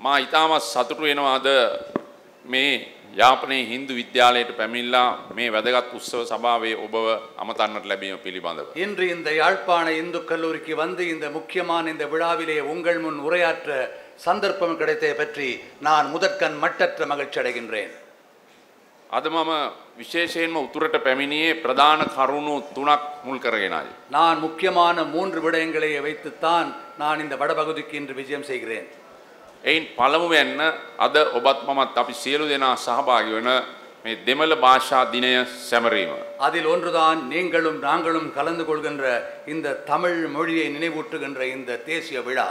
මා ඉතාමත් සතුටු වෙනවා අද මේ යාපනයේ හින්දු විද්‍යාලයට පැමිණිලා මේ වැදගත් උත්සව සභාවේ ඔබව අමතන්නට ලැබීම පිළිබඳව. இன்று இந்த யாழ்ப்பாண இந்து கல்லூரிக்கு வந்து இந்த முக்கியமான இந்த விழாவிலே உங்கள் முன் உரையாற்ற சந்தர்ப்பம் கிடைத்ததை பற்றி நான் முதற்கண் மட்டற்ற மகிழ்ச்சி அடைகின்றேன் අද මම විශේෂයෙන්ම උතුරට පැමිණියේ ප්‍රධාන කරුණු තුනක් මුල් කරගෙනයි. நான் முக்கியமான மூன்று விடயங்களை வைத்துத்தான் நான் இந்த வடபகுதிக்கு இன்று விஜயம் செய்கிறேன் එයින් පළමුවෙන්න අද ඔබත් මමත් අපි සියලු දෙනා සහභාගි වන මේ දෙමළ භාෂා දිනය සැමරීම. அதில் ஒன்றுதான் நீங்களும் நாங்களும் கலந்து கொள்கின்ற இந்த தமிழ் மொழியை நினைவூட்டுகின்ற இந்த தேசிய விழா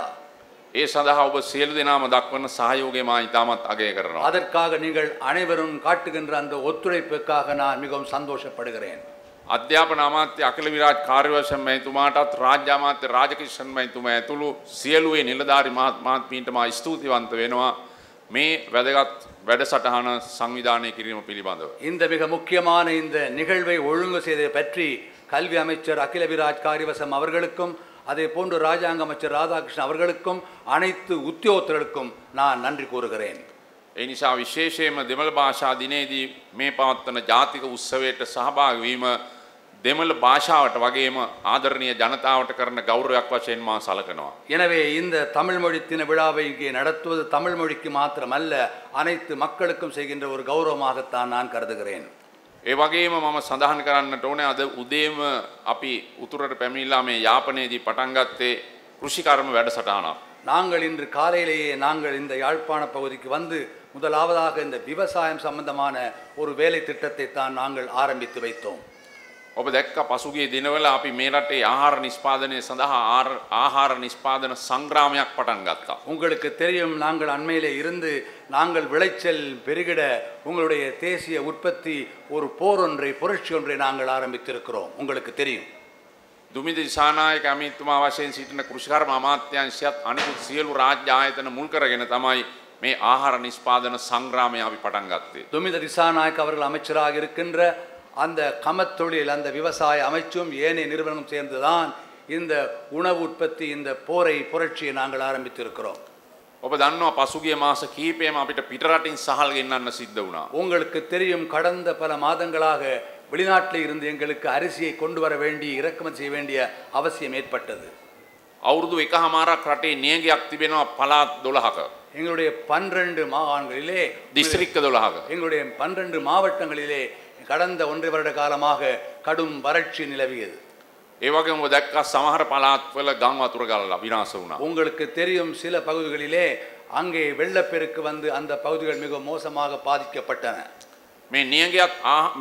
ඒ සඳහා ඔබ සියලු දෙනාම දක්වන සහයෝගය මා ඉතාමත් අගය කරනවා. அதற்காக நீங்கள் අனைவரும் காட்டுகின்ற அந்த ஒத்துழைப்புக்காக நான் மிகவும் சந்தோஷப்படுகிறேன் අධ්‍යාපන අමාත්‍ය අකල විරාජ් කාර්යවශයෙන් මැතිතුමාටත් රාජ්‍ය අමාත්‍ය රාජකිෂන් මැතිතුමා ඇතුළු සියලුවේ නිලධාරි මහත් මහත්මීන්ට මා ස්තුතිවන්ත වෙනවා මේ වැදගත් වැඩසටහන සංවිධානය කිරීම පිළිබඳව. இந்த மிக முக்கியமான இந்த நிகழ்வை ஒழுங்கு செய்ததை பற்றி கல்வி அமைச்சர் அகில விராஜ் காரிவசம் அவர்களுக்கும் அதே போன்று ராஜாங்க அமைச்சர் ராதாகிருஷ்ணன் அவர்களுக்கும் அனைத்து உத்தியோகத்தர்களுக்கும் நான் நன்றி கூறுகிறேன் ඒ නිසා විශේෂයෙන්ම දෙමළ භාෂා දිනේදී මේ පවත්වන ජාතික උත්සවයට සහභාගී වීම දෙමළ භාෂාවට වගේම ආදරණීය ජනතාවට කරන ගෞරවයක් වශයෙන් මා සලකනවා. எனவே இந்த தமிழ் மொழி தின விழாவை இங்கே நடத்துவது தமிழ் மொழிக்கு மாத்திரமல்ல அனைத்து மக்களுக்கும் செய்கின்ற ஒரு கௌரவமாகத்தான் நான் கருதுகிறேன் ඒ වගේම මම සඳහන් කරන්නට ඕනේ අද උදේම අපි උතුරට පැමිණිලා මේ යාපනයේදී පටන් ගත්තේ කෘෂිකර්ම වැඩසටහනක්. நாங்கள் இன்று காலையிலேயே நாங்கள் இந்த யாழ்ப்பாண பகுதிக்கு வந்து முதலாவதாக இந்த விவசாயம் சம்பந்தமான ஒரு வேலை திட்டத்தை தான் நாங்கள் ஆரம்பித்து வைத்தோம் ඔබ දැක්ක පසුගිය දිනවල අපි මේ රටේ ආහාර නිෂ්පාදනය සඳහා ආර- ආහාර නිෂ්පාදන සංග්‍රාමයක් පටන් ගත්තා. உங்களுக்கு தெரியும் நாங்கள் அண்மையிலே இருந்து நாங்கள் விளைச்சல் பெருகிட உங்களுடைய தேசிய உற்பத்தி ஒரு போர் ஒன்றை புரட்சி ஒன்றை நாங்கள் ஆரம்பித்திருக்கிறோம் உங்களுக்கு தெரியும் දුමිද දිසානායක අමිතුමා වශයෙන් සිටින කෘෂිකර්ම අමාත්‍යංශයත් අනිකුත් සියලු රාජ්‍ය ආයතන මුල් කරගෙන තමයි මේ ආහාර නිෂ්පාදන සංග්‍රාමය අපි පටන් ගත්තේ. துமித திசாநாயக் அவர்கள் அமைச்சராக இருக்கின்ற அந்த கமத்தொழில் அந்த விவசாய அமைச்சும் ஏனைய நிறுவனமும் சேர்ந்துதான் இந்த உணவு உற்பத்தி இந்த போரை புரட்சியை நாங்கள் ஆரம்பித்திருக்கிறோம் ඔබ දන්නවා පසුගිය මාස කීපයම අපිට පිටරටින් සහල් ගෙන්නන්න සිද්ධ වුණා. உங்களுக்கு தெரியும் கடந்த பல மாதங்களாக வெளிநாட்டில் இருந்து எங்களுக்கு அரிசியை கொண்டு வர வேண்டிய இறக்குமதி செய்ய வேண்டிய அவசியம் ஏற்பட்டது අවුරුදු එක හමාරක් රටේ නියගයක් තිබෙනවා පලාත් දොළහක. எங்களுடைய பன்னிரண்டு மாகாணங்களிலே දිස්ත්‍රික්ක දොළහක. எங்களுடைய பன்னிரண்டு மாவட்டங்களிலே கடந்த ஒன்றரை வருட காலமாக கடும் வறட்சி நிலவியது ඒවගේ ඔබ දැක්ක සමහර පලාත්වල ගං වතුර ගල්ලා විනාශ වුණා. உங்களுக்கு தெரியும் சில பகுதிகளிலே அங்கே வெள்ளப்பெருக்கு வந்து அந்த பகுதிகள் மிக மோசமாக பாதிக்கப்பட்டன මේ නියගයක්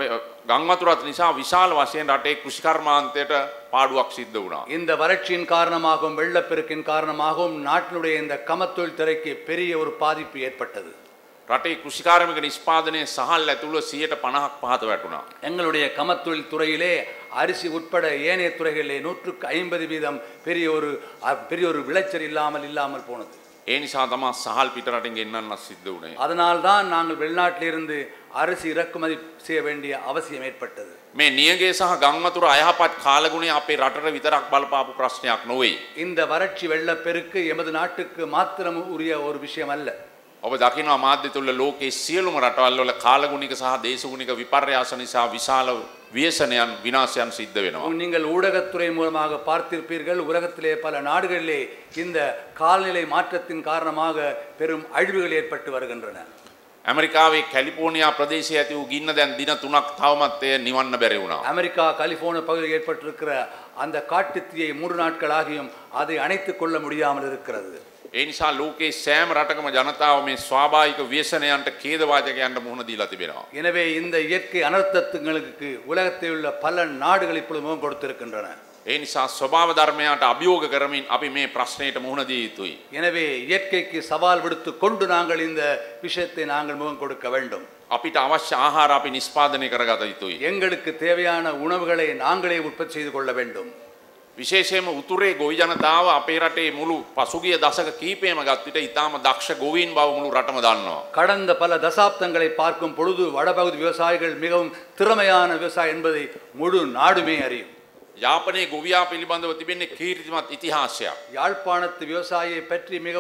ගංවතුරත් නිසා විශාල වශයෙන් රටේ කෘෂිකර්මාන්තයට පාඩුවක් සිද්ධ වුණා. இந்த வறட்சியின் காரணமாகவும் வெள்ளப்பெருக்கின் காரணமாகவும் நாட்டினுடைய இந்த கமத்தொழில் துறைக்கு பெரிய ஒரு பாதிப்பு ஏற்பட்டது රටේ කෘෂිකාරමික නිෂ්පාදනය සහල් ඇතුළ සියයට පණහක් පහත වැටුණා. எங்களுடைய கமத்தொழில் துறையிலே அரிசி உட்பட ஏனைய துறைகளிலே நூற்றுக்கு ஐம்பது வீதம் பெரிய ஒரு அ- பெரிய ஒரு விளைச்சல் இல்லாமல் இல்லாமல் போனது ඒ නිසා තමා සහල් පිටරටින් ගෙන්න්න සිද්ධ වුණේ. அதனால்தான் நாங்கள் வெளிநாட்டிலிருந்து அரிசி இறக்குமதி செய்ய வேண்டிய அவசியம் ஏற்பட்டது මේ නියගේ සහ ගංවතුර අයහපත් කාලගුණේ අපේ රටට විතරක් බලපාපු ප්‍රශ්නයක් නොවෙයි. இந்த வறட்சி வெள்ளப்பெருக்கு எமது நாட்டுக்கு மாத்திரம் உரிய ஒரு விஷயம் அல்ல ඔබ දකිනවා මාධ්‍ය තුළ ලෝකයේ සියලුම රටවල්වල කාලගුණික සහ දේශගුණික විපර්යාස නිසා විශාල වියසනයන් විනාශයන් සිද්ධ වෙනවා. நீங்கள் ஊடகத்துறை மூலமாக பார்த்திருப்பீர்கள் உலகத்திலே பல நாடுகளிலே இந்த காலநிலை மாற்றத்தின் காரணமாக பெரும் அழிவுகள் ஏற்பட்டு வருகின்றன ඇමරිකාවේ කැලිපෝනියා ප්‍රදේශය ඇති වූ ගින්න දැන් දින තුනක් තවමත් එය නිවන්න බැරි වුණා. அமெரிக்கா கலிபோர்னியா பகுதியில் ஏற்பட்டிருக்கிற அந்த காட்டுத்தீயை மூன்று நாட்களாகியும் அதை அணைத்துக் கொள்ள முடியாமல் இருக்கிறது ඒ නිසා ලෝකයේ සෑම රටකම ජනතාව මේ ස්වාභාවික ව්‍යසනයන්ට කේදවාචකයන්ට මුහුණ දීලා තිබෙනවා. எனவே இந்த இயற்கை அனர்த்தங்களுக்கு உலகத்தில் உள்ள பல நாடுகள் இப்பொழுது முகம் கொடுத்திருக்கின்றன ඒ නිසා ස්වභාව ධර්මයාට අභියෝග කරමින් අපි මේ ප්‍රශ්නයට මුහුණ දිය යුතුයි. எனவே இயற்கைக்கு சவால் விடுத்து கொண்டு நாங்கள் இந்த விஷயத்தை நாங்கள் முகம் கொடுக்க வேண்டும் අපිට අවශ්‍ය ආහාර අපි නිස්පාදනය කරගත යුතුයි. எங்களுக்கு தேவையான உணவுகளை நாங்களே உற்பத்தி செய்து கொள்ள வேண்டும் විශේෂයෙන්ම උතුරේ ගොවි ජනතාව අපේ රටේ මුළු පසුගිය දශක කීපයම ගත්විට ඉතාම දක්ෂ ගොවීන් බව මුළු රටම දන්නවා. கடந்த பல தசாப்தங்களை பார்க்கும் பொழுது வடபகுதி விவசாயிகள் மிகவும் திறமையான விவசாயி என்பதை முழு நாடுமே அறியும் යාපනයේ ගොවියා පිළිබඳව තිබෙන්නේ කීර්තිමත් ඉතිහාසයක්. யாழ்ப்பாணத்து விவசாயியை பற்றி மிகவும்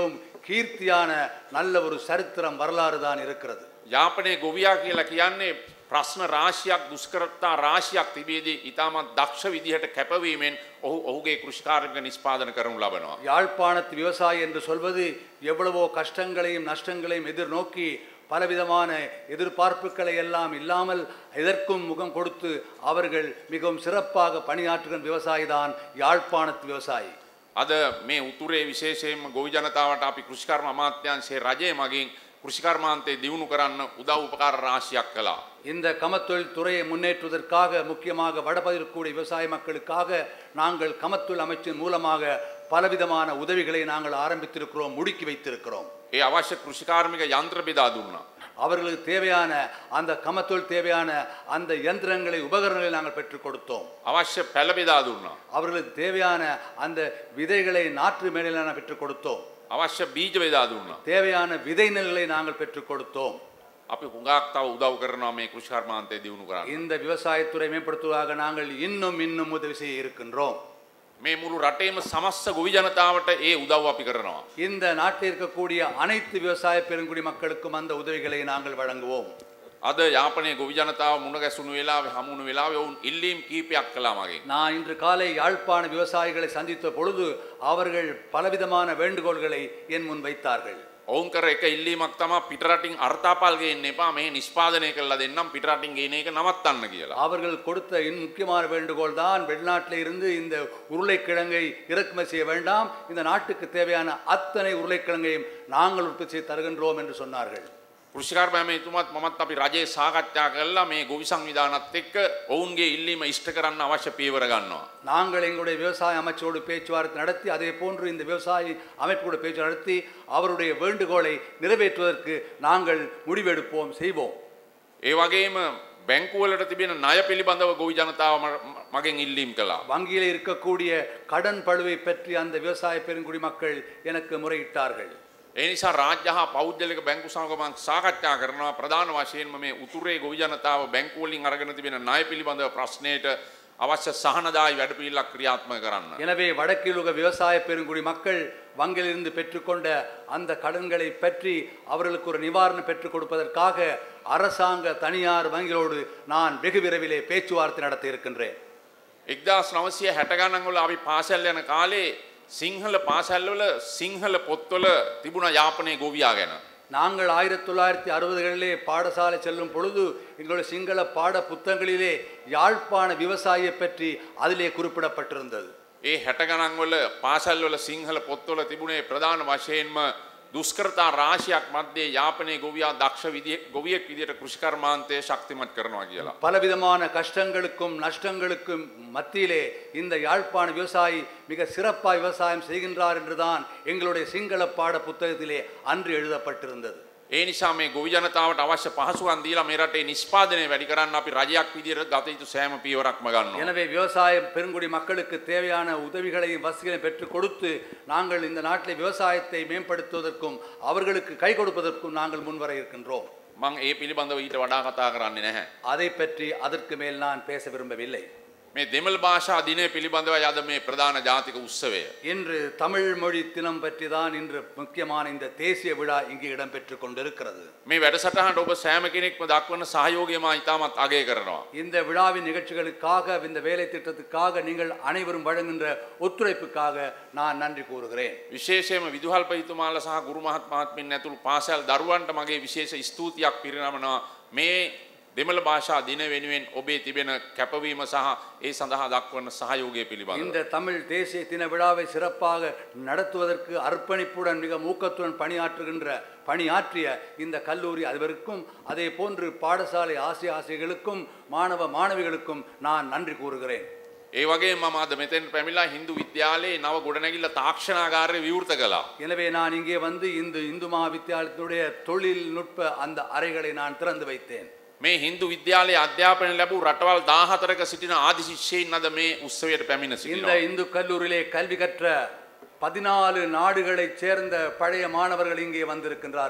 கீர்த்தியான நல்ல ஒரு சரித்திரம் வரலாறு தான் இருக்கிறது යාපනයේ ගොවියා කියලා කියන්නේ ප්‍රශ්න රාශියක් දුෂ්කරතා රාශියක් තිබේදී ඉතාමත් දක්ෂ විදිහට කැපවීමෙන් ඔහු ඔහුගේ කෘෂිකාර්මික නිෂ්පාදන කරනු ලබනවා. யாழ்ப்பாணத்து விவசாயி என்று சொல்வது எவ்வளவோ கஷ்டங்களையும் நஷ்டங்களையும் எதிர்நோக்கி பலவிதமான எதிர்பார்ப்புகளை எல்லாம் இல்லாமல் எதற்கும் முகம் கொடுத்து அவர்கள் மிகவும் சிறப்பாக பணியாற்றுகிற விவசாயி தான் யாழ்ப்பாணத்து விவசாயி අද මේ උතුරේ විශේෂයෙන්ම ගොවි ජනතාවට අපි කෘෂිකර්ම අමාත්‍යංශයේ රජය මගින් කෘෂිකර්මාන්තය දියුණු කරන්න උදව් උපකාර රාශියක් කළා. இந்த கமத்தொழில் துறையை முன்னேற்றுவதற்காக முக்கியமாக வடபகுதியில் இருக்கக்கூடிய விவசாய மக்களுக்காக நாங்கள் கமத்தொழில் அமைச்சின் மூலமாக பலவிதமான உதவிகளை நாங்கள் ஆரம்பித்திருக்கிறோம் முடுக்கி வைத்திருக்கிறோம் ඒ අවශ්‍ය කෘෂිකාර්මික යන්ත්‍ර බෙදා දුන්නා. அவர்களுக்கு தேவையான அந்த கமத்தொழில் தேவையான அந்த இயந்திரங்களை உபகரணங்களை நாங்கள் பெற்றுக் கொடுத்தோம் අවශ්‍ය පැළ බෙදා දුන්නා. அவர்களுக்கு தேவையான அந்த விதைகளை நாற்று மேலையிலான பெற்றுக் கொடுத்தோம் අවශ්‍ය බීජ බෙදා දුන්නා. தேவையான விதை நெல்களை நாங்கள் பெற்றுக் கொடுத்தோம் අපි හුඟක් තව උදව් කරනවා මේ කෘෂිකර්මාන්තය දියුණු කරන්න. இந்த விவசாயத்துறை மேம்படுத்துவதாக நாங்கள் இன்னும் இன்னும் உதவி செய்ய இருக்கின்றோம் මේ මුළු රටේම සමස්ත ගොවි ජනතාවට ඒ උදව් අපි කරනවා. இந்த நாட்டில் இருக்கக்கூடிய அனைத்து விவசாய பெருங்குடி மக்களுக்கும் அந்த உதவிகளை நாங்கள் வழங்குவோம் අද යාපනයේ ගොවි ජනතාව මුණගැසුණු වෙලාවේ හමුණු වෙලාවේ ඔවුන් ඉල්ලීම් කීපයක් කළා මගෙන්. நான் இன்று காலை யாழ்ப்பாண விவசாயிகளை சந்தித்த பொழுது அவர்கள் பலவிதமான வேண்டுகோள்களை என் முன் வைத்தார்கள் ඔවුන් කර එක ඉල්ලීමක් තමා පිටරටින් අර්ථාපල් ගේන්න එපා මේ නිෂ්පාදනය කළා දෙන්නම් පිටරටින් ගේන එක නවත්තන්න කියලා. அவர்கள் கொடுத்த இன் முக்கியமான வேண்டுகோள் தான் வெளிநாட்டில் இருந்து இந்த உருளைக்கிழங்கை இறக்குமதி செய்ய வேண்டாம் இந்த நாட்டுக்கு தேவையான அத்தனை உருளைக்கிழங்கையும் நாங்கள் உற்பத்தி செய்து தருகின்றோம் என்று சொன்னார்கள் කෘෂිකර්ම ඇමතුමත් මමත් අපි රජයේ සාකච්ඡා කළා මේ ගොවි සංවිධානත් එක්ක ඔවුන්ගේ ඉල්ලීම ඉෂ්ට කරන්න අවශ්‍ය පියවර ගන්නවා. நாங்கள் எங்களுடைய விவசாய அமைச்சரோடு பேச்சுவார்த்தை நடத்தி அதே போன்று இந்த விவசாய அமைப்போடு பேச்சு நடத்தி அவருடைய வேண்டுகோளை நிறைவேற்றுவதற்கு நாங்கள் முடிவெடுப்போம் செய்வோம் ඒ වගේම බැංකුවලට තිබෙන ණය පිළිබඳව ගොවි ජනතාව ම- මගෙන් ඉල්ලීම් කළා. வங்கியில் இருக்கக்கூடிய கடன் பழுவை பற்றி அந்த விவசாய பெருங்குடி மக்கள் எனக்கு முறையிட்டார்கள் ඒ නිසා රාජ්‍ය හා පෞද්ගලික බැංකු සමගමන් සාකච්ඡා කරනවා ප්‍රධාන වශයෙන්ම මේ උතුරේ ගොවි ජනතාව බැංකු වලින් අරගෙන තිබෙන ණය පිළිබඳව ප්‍රශ්නයට අවශ්‍ය සහනදායි වැඩපිළිවෙලක් ක්‍රියාත්මක කරන්න. எனவே வடக்கில் உள்ள விவசாய பெருங்குடி மக்கள் வங்கியிலிருந்து பெற்றுக்கொண்ட அந்த கடன்களை பற்றி அவர்களுக்கு ஒரு நிவாரணம் பெற்றுக் கொடுப்பதற்காக அரசாங்க தனியார் வங்கிகளோடு நான் வெகு விரைவிலே பேச்சுவார்த்தை நடத்த இருக்கின்றேன் එක්දස් නවසය හැට ගණන්වල අපි පාසැල් යන කාලේ සිංහල පාසැල්වල සිංහල පොත්වල තිබුණ යාපනය ගොවයා ගැන. நாங்கள் ஆயிரத்தி தொள்ளாயிரத்தி அறுபதுகளிலே பாடசாலை செல்லும் பொழுது எங்களுடைய சிங்கள பாட புத்தகங்களிலே யாழ்ப்பாண விவசாயியை பற்றி அதிலே குறிப்பிடப்பட்டிருந்தது ඒ හැට ගණන්වල පාසල්වල සිංහල පොත්වල තිබුණේ ප්‍රධාන වශයෙන්ම දුස්කරතා රාශයක් මධ්‍යේ යාපනය ගොවයා දක්ෂ විදිහ ගොවියෙක් විදියට කෘෂිකර්මාන්තය ශක්තිමත් කරනවා කියලා. பலவிதமான கஷ்டங்களுக்கும் நஷ்டங்களுக்கும் மத்தியிலே இந்த யாழ்ப்பாண விவசாயி மிக சிறப்பாக விவசாயம் செய்கின்றார் என்றுதான் எங்களுடைய சிங்கள பாட புத்தகத்திலே அன்று எழுதப்பட்டிருந்தது ඒ නිසා මේ ගොවි ජනතාවට අවශ්‍ය පහසුකම් දීලා මේ රටේ නිෂ්පාදනය වැඩි කරන්න අපි රජයක් විදියට ගත යුතු සෑම පියවරක්ම ගන්නවා. எனவே விவசாய பெருங்குடி மக்களுக்கு தேவையான உதவிகளையும் வசதிகளையும் பெற்றுக் கொடுத்து நாங்கள் இந்த நாட்டிலே விவசாயத்தை மேம்படுத்துவதற்கும் அவர்களுக்கு கை கொடுப்பதற்கும் நாங்கள் முன்வர இருக்கின்றோம் මං ඒ පිළිබඳව ඊට වඩා කතා කරන්නේ නැහැ. அதை பற்றி அதற்கு மேல் நான் பேச விரும்பவில்லை මේ දෙමළ භාෂා දිනය පිළිබඳව යද මේ ප්‍රධාන ජාතික උත්සවය. இன்று தமிழ் மொழி தினம் பற்றி தான் இன்று முக்கியமான இந்த தேசிய விழா இங்கு இடம்பெற்றுக் கொண்டிருக்கிறது මේ වැඩසටහට ඔබ සෑම කෙනෙක්ම දක්වන සහයෝගයම ඉතාමත් අගේ කරනවා. இந்த விழாவின் நிகழ்ச்சிகளுக்காக இந்த வேலை திட்டத்துக்காக நீங்கள் அனைவரும் வழங்குகின்ற ஒத்துழைப்புக்காக நான் நன்றி கூறுகிறேன் විශේෂයම විදුහල්පහිතුමාල සහ ගුරු මහත් මහත්මින් ඇතුළු පාසැල් දරුවන්ට මගේ විශේෂ ස්තුතියක් පිරිනමනවා මේ දෙමළ භාෂා දින වෙනුවෙන් ඔබේ තිබෙන කැපවීම සහ ඒ සඳහා දක්වන සහයෝගය පිළිබඳ. இந்த தமிழ் தேசிய தின விழாவை சிறப்பாக நடத்துவதற்கு அர்ப்பணிப்புடன் மிக ஊக்கத்துடன் பணியாற்றுகின்ற பணியாற்றிய இந்த கல்லூரி அதிபருக்கும் அதே போன்று பாடசாலை ஆசிய ஆசிரியர்களுக்கும் மாணவ மாணவிகளுக்கும் நான் நன்றி கூறுகிறேன் ඒ වගේ මම අද මෙතෙන් පැමිලා හින්දු විද්‍යාලයේ නව ගොඩනැගිල්ල තාක්ෂණාගාරය විවෘත කළා. எனவே நான் இங்கே வந்து இந்த இந்து மகாவித்தியாலயத்தினுடைய தொழில்நுட்ப அந்த அறைகளை நான் திறந்து வைத்தேன் මේ හින්දු විද්‍යාලයේ අධ්‍යාපනය ලැබූ රටවල් 14ක සිටින ආදි ශිෂ්‍යයින් අද මේ උත්සවයට පැමිණ இந்த සිටිනවා. இந்து கல்லூரியிலே கல்வி கற்ற பதினாலு நாடுகளைச் சேர்ந்த பழைய மாணவர்கள் இங்கே வந்திருக்கின்றார்கள்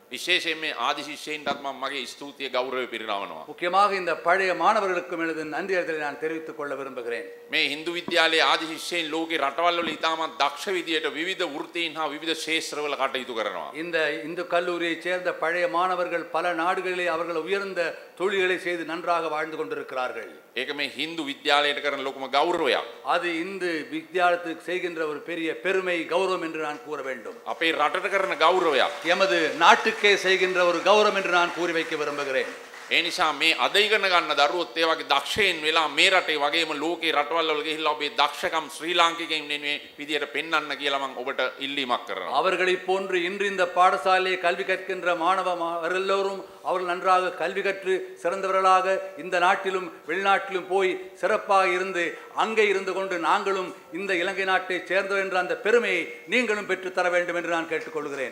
විශේෂයෙන් මේ ආදි ශිෂ්‍යයින්ටත් මම මගේ ස්තුතිය ගෞරවය පිරිනවනවා. முக்கியமாக இந்த பழைய மாணவர்களுக்கும் எனது நன்றி அறிதலை நான் தெரிவித்துக் கொள்ள விரும்புகிறேன் මේ හින්දු විද්‍යාලයේ ආදි ශිෂ්‍යයින් ලෝකේ රටවල් වල ඉතාමත් දක්ෂ විදියට විවිධ වෘත්තීන් හා විවිධ ශේෂ්ත්‍රවල කටයුතු කරනවා. இந்த இந்து கல்லூரியைச் சேர்ந்த பழைய மாணவர்கள் பல நாடுகளிலே அவர்கள் உயர்ந்த தொழில்களை செய்து நன்றாக வாழ்ந்து கொண்டிருக்கிறார்கள் ඒක මේ හින්දු විද්‍යාලයට කරන ලොකුම ගෞරවයක්. அது இந்து வித்தியாலயத்துக்கு செய்கின்ற ஒரு பெரிய பெருமை கௌரவம் என்று நான் கூற வேண்டும் අපේ රටට කරන ගෞරවයක්. எமது நாட்டுக்கே செய்கின்ற ஒரு கௌரவம் என்று நான் கூறி வைக்க விரும்புகிறேன் ඒ නිසා මේ අද ඉගෙන ගන්න දරුවොත් ඒ වගේ දක්ෂයින් වෙලා මේ රටේ වගේම ලෝකේ රටවල් වල ගිහිල්ලා ඔබේ දක්ෂකම් ශ්‍රී ලාංකිකයින් මේ විදියට පෙන්වන්න කියලා මම ඔබට ඉල්ලීමක් කරනවා. அவர்களைப் போன்று இன்று இந்த பாடசாலையை கல்வி கற்கின்ற மாணவ மா- எல்லோரும் அவர்கள் நன்றாக கல்வி கற்று சிறந்தவர்களாக இந்த நாட்டிலும் வெளிநாட்டிலும் போய் சிறப்பாக இருந்து அங்கே இருந்து கொண்டு நாங்களும் இந்த இலங்கை நாட்டைச் சேர்ந்தவர் என்ற அந்த பெருமையை நீங்களும் பெற்றுத்தர வேண்டும் என்று நான் கேட்டுக்கொள்கிறேன்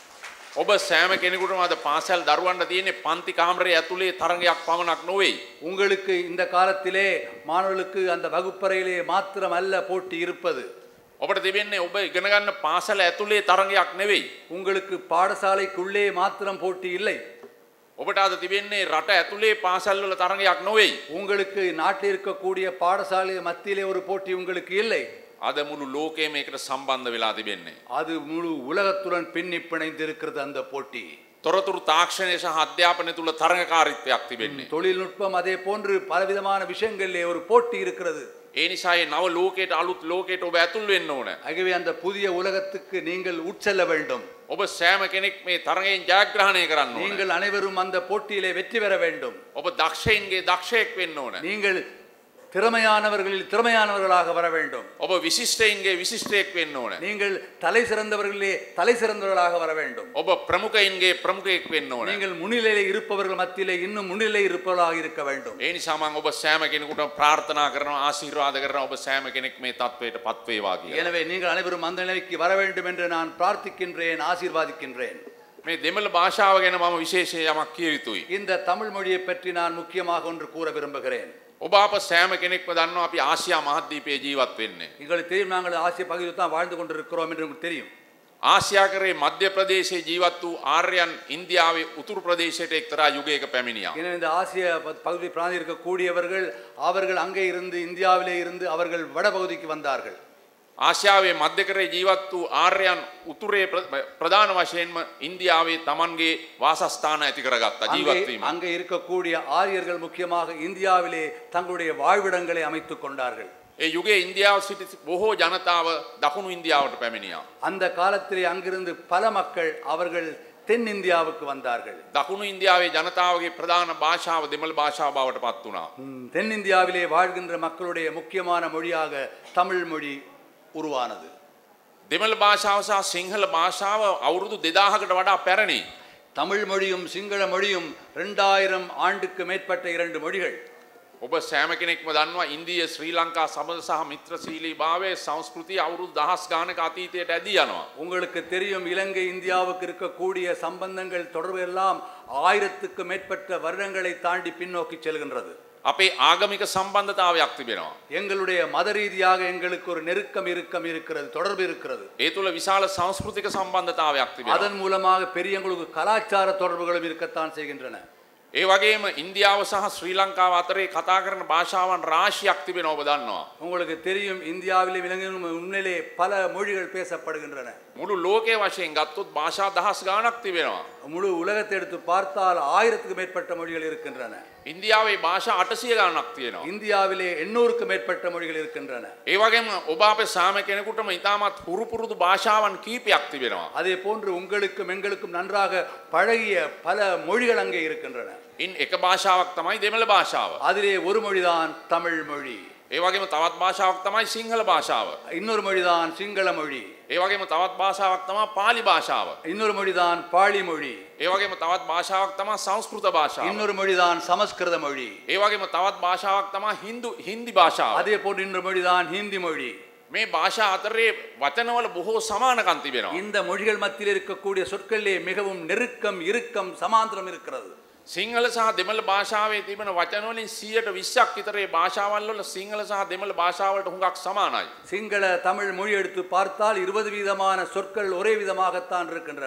ඔබ සෑම කෙනෙකුටම අද පාසල් දරුවන්ට තියෙන්නේ පන්ති කාමරයේ ඇතුලේ තරඟයක් පමණක් නොවේ. உங்களுக்கு இந்த காலத்திலே மாணவர்களுக்கு அந்த வகுப்பறையிலே மாத்திரம் அல்ல போட்டி இருப்பது ඔබට තිබෙන්නේ ඔබ ඉගෙන ගන්න පාසල ඇතුලේ තරඟයක් නෙවෙයි. உங்களுக்கு பாடசாலைக்குள்ளே மாத்திரம் போட்டி இல்லை ඔබට අද තිබෙන්නේ රට ඇතුලේ පාසල් වල තරඟයක් නොවෙයි. உங்களுக்கு நாட்டில் இருக்கக்கூடிய பாடசாலை மத்தியிலே ஒரு போட்டி உங்களுக்கு இல்லை අද මුළු ලෝකයේම ඒකට සම්බන්ධ වෙලා තිබෙන්නේ. அது முழு உலகத்துடன் பின்னி பிணைந்திருக்கிறது அந்த போட்டி තොරතුරු තාක්ෂණය සහ අධ්‍යාපනය තුළ තරඟකාරීත්වයක් තිබෙන්නේ. தொழில்நுட்பம் அதே போன்று பலவிதமான விஷயங்களிலே ஒரு போட்டி இருக்கிறது ඒ නිසා ඒ නව ලෝකයට අලුත් ලෝකයට ඔබ ඇතුල් වෙන්න ඕන. ஆகவே அந்த புதிய உலகத்துக்கு நீங்கள் உட்செல்ல வேண்டும் ඔබ සෑම කෙනෙක් මේ තරගෙන් ජයග්‍රහණය කරන්න ඕන. நீங்கள் அனைவரும் அந்த போட்டியிலே வெற்றி பெற வேண்டும் ඔබ දක්ෂයින්ගේ දක්ෂයෙක් වෙන්න ඕන. நீங்கள் திறமையானவர்களில் திறமையானவர்களாக வர வேண்டும் ඔබ විශිෂ්ටයින්ගේ විශිෂ්ටයෙක් වෙන්න ඕන. நீங்கள் தலை சிறந்தவர்களிலே தலை சிறந்தவர்களாக வர வேண்டும் ඔබ ප්‍රමුඛයින්ගේ ප්‍රමුඛයෙක් වෙන්න ඕන. நீங்கள் முன்னிலையிலே இருப்பவர்கள் மத்தியிலே இன்னும் முன்னிலை இருப்பவர்களாக இருக்க வேண்டும் ඒ නිසා මම ඔබ සෑම කෙනෙකුට ප්‍රාර්ථනා කරනවා ආශිර්වාද කරනවා ඔබ සෑම කෙනෙක් මේ තත්වයට පත්වේවා කියලා. எனவே நீங்கள் அனைவரும் அந்த நிலைக்கு வர வேண்டும் என்று நான் பிரார்த்திக்கின்றேன் ஆசீர்வாதிக்கின்றேன் මේ දෙමළ භාෂාව ගැන මම විශේෂයෙන් යමක් කිය යුතුයි. இந்த தமிழ் மொழியை பற்றி நான் முக்கியமாக ஒன்று கூற விரும்புகிறேன் ඔබ අප සෑම කෙනෙක්ම දන්නවා අපි ආසියා මහද්වීපයේ ජීවත් වෙන්නේ. எங்களுக்கு தெரியும் நாங்கள் ஆசிய பகுதியில் தான் வாழ்ந்து கொண்டிருக்கிறோம் என்று உங்களுக்கு தெரியும் ආසියා කරේ මධ්‍ය ප්‍රදේශයේ ජීවත් වූ ආර්යයන් ඉන්දියාවේ උතුරු ප්‍රදේශයට එක්තරා යුගයක පැමිණියා. எனவே இந்த ஆசிய ப- பகுதி பிராந்தி இருக்கக்கூடியவர்கள் அவர்கள் அங்கே இருந்து இந்தியாவிலே இருந்து அவர்கள் வடபகுதிக்கு வந்தார்கள் ආසියාවේ මධ්‍යකරේ ජීවත් වූ ආර්යයන් උතුරේ ප්‍ර- ප්‍රධාන වශයෙන්ම ඉන්දියාවේ තමන්ගේ වාසස්ථාන ඇති කරගත්තා அங்கே ජීවත්වීම. அங்கே இருக்கக்கூடிய ஆரியர்கள் முக்கியமாக இந்தியாவிலே தங்களுடைய வாழ்விடங்களை அமைத்துக் கொண்டார்கள் ඒ යුගේ ඉන්දියාව සිටි බොහෝ ජනතාව දකුණු ඉන්දියාවට පැමිණියා. அந்த காலத்திலே அங்கிருந்து பல மக்கள் அவர்கள் தென்னிந்தியாவுக்கு வந்தார்கள் දකුණු ඉන්දියාවේ ජනතාවගේ ප්‍රධාන භාෂාව දෙමළ භාෂාව බවට පත් වුණා. ம், தென்னிந்தியாவிலே வாழ்கின்ற மக்களுடைய முக்கியமான மொழியாக தமிழ் மொழி உருவானது දෙමළ භාෂාව සහ සිංහල භාෂාව අවුරුදු දෙදාහකට වඩා පැරණි. தமிழ் மொழியும் சிங்கள மொழியும் ரெண்டாயிரம் ஆண்டுக்கு மேற்பட்ட இரண்டு மொழிகள் ඔබ සෑම කෙනෙක්ම දන්නවා ඉන්දිය ශ්‍රී ලංකා සබඳ සහ මිත්‍රශීලී භාවය සංස්කෘතිය අවුරුදු දහස් ගානක අතීතයට ඇදී යනවා. உங்களுக்கு தெரியும் இலங்கை இந்தியாவுக்கு இருக்கக்கூடிய சம்பந்தங்கள் தொடர்பு எல்லாம் ஆயிரத்துக்கு மேற்பட்ட வருடங்களை தாண்டி பின்னோக்கி செல்கின்றது අපේ ආගමික සම්බන්ධතාවයක් තිබෙනවා. எங்களுடைய மத ரீதியாக எங்களுக்கு ஒரு நெருக்கம் இறுக்கம் இருக்கிறது தொடர்பு இருக்கிறது ඒ තුළ විශාල සංස්කෘතික සම්බන්ධතාවයක් තිබෙනවා. அதன் மூலமாக பெரியவங்களுக்கு கலாச்சார தொடர்புகளும் இருக்கத்தான் செய்கின்றன ඒ වගේම ඉන්දියාව සහ ශ්‍රී ලංකාව අතරේ කතා කරන භාෂාවන් රාශියක් තිබෙන ඔබ දන්නවා. உங்களுக்கு தெரியும் இந்தியாவிலே விலங்கிலும் உண்மையிலே பல மொழிகள் பேசப்படுகின்றன මුළු ලෝකයේ වශයෙන් ගත්තොත් භාෂා දහස් ගානක් තිබෙනවා. முழு உலகத்தை எடுத்து பார்த்தால் ஆயிரத்துக்கு மேற்பட்ட மொழிகள் இருக்கின்றன ඉන්දියාවේ භාෂා අටසිය ගානක් තියෙනවා. இந்தியாவிலே எண்ணூறுக்கு மேற்பட்ட மொழிகள் இருக்கின்றன ඒ වගේම ඔබ අපේ සාම කෙනෙකුටම ඉතාමත් හුරුපුරුදු භාෂාවන් කීපයක් තිබෙනවා. அதே போன்று உங்களுக்கும் எங்களுக்கும் நன்றாக பழகிய பல மொழிகள் அங்கே இருக்கின்றன ඉන් එක භාෂාවක් තමයි දෙමළ භාෂාව. அதிலே ஒரு மொழிதான் தமிழ் மொழி ඒ වගේම තවත් භාෂාවක් තමයි සිංහල භාෂාව. இன்னொரு மொழிதான் சிங்கள மொழி ඒ වගේම තවත් භාෂාවක් තමයි පාලි භාෂාව. இன்னொரு மொழிதான் பாளி மொழி ඒ වගේම තවත් භාෂාවක් තමයි සංස්කෘත භාෂාව. இன்னொரு மொழிதான் சமஸ்கிருத மொழி ඒ වගේම තවත් භාෂාවක් තමයි හින්දු හින්දි භාෂාව. அதே போன்று இன்னொரு மொழிதான் ஹிந்தி மொழி මේ භාෂා අතරේ වචනවල බොහෝ සමානකම් තිබෙනවා. இந்த மொழிகள் மத்தியில் இருக்கக்கூடிய சொற்களிலே மிகவும் நெருக்கம் இறுக்கம் சமாந்திரம் இருக்கிறது සිංහල සහ දෙමළ භාෂාවේ තිබෙන වචනවලින් සියයට විශ්යක් විතරේ භාෂාවල් වල සිංහල සහ දෙමළ භාෂාවලට හුඟක් සමානයි. சிங்கள தமிழ் மொழி எடுத்து பார்த்தால் இருபது வீதமான சொற்கள் ஒரே விதமாகத்தான் இருக்கின்றன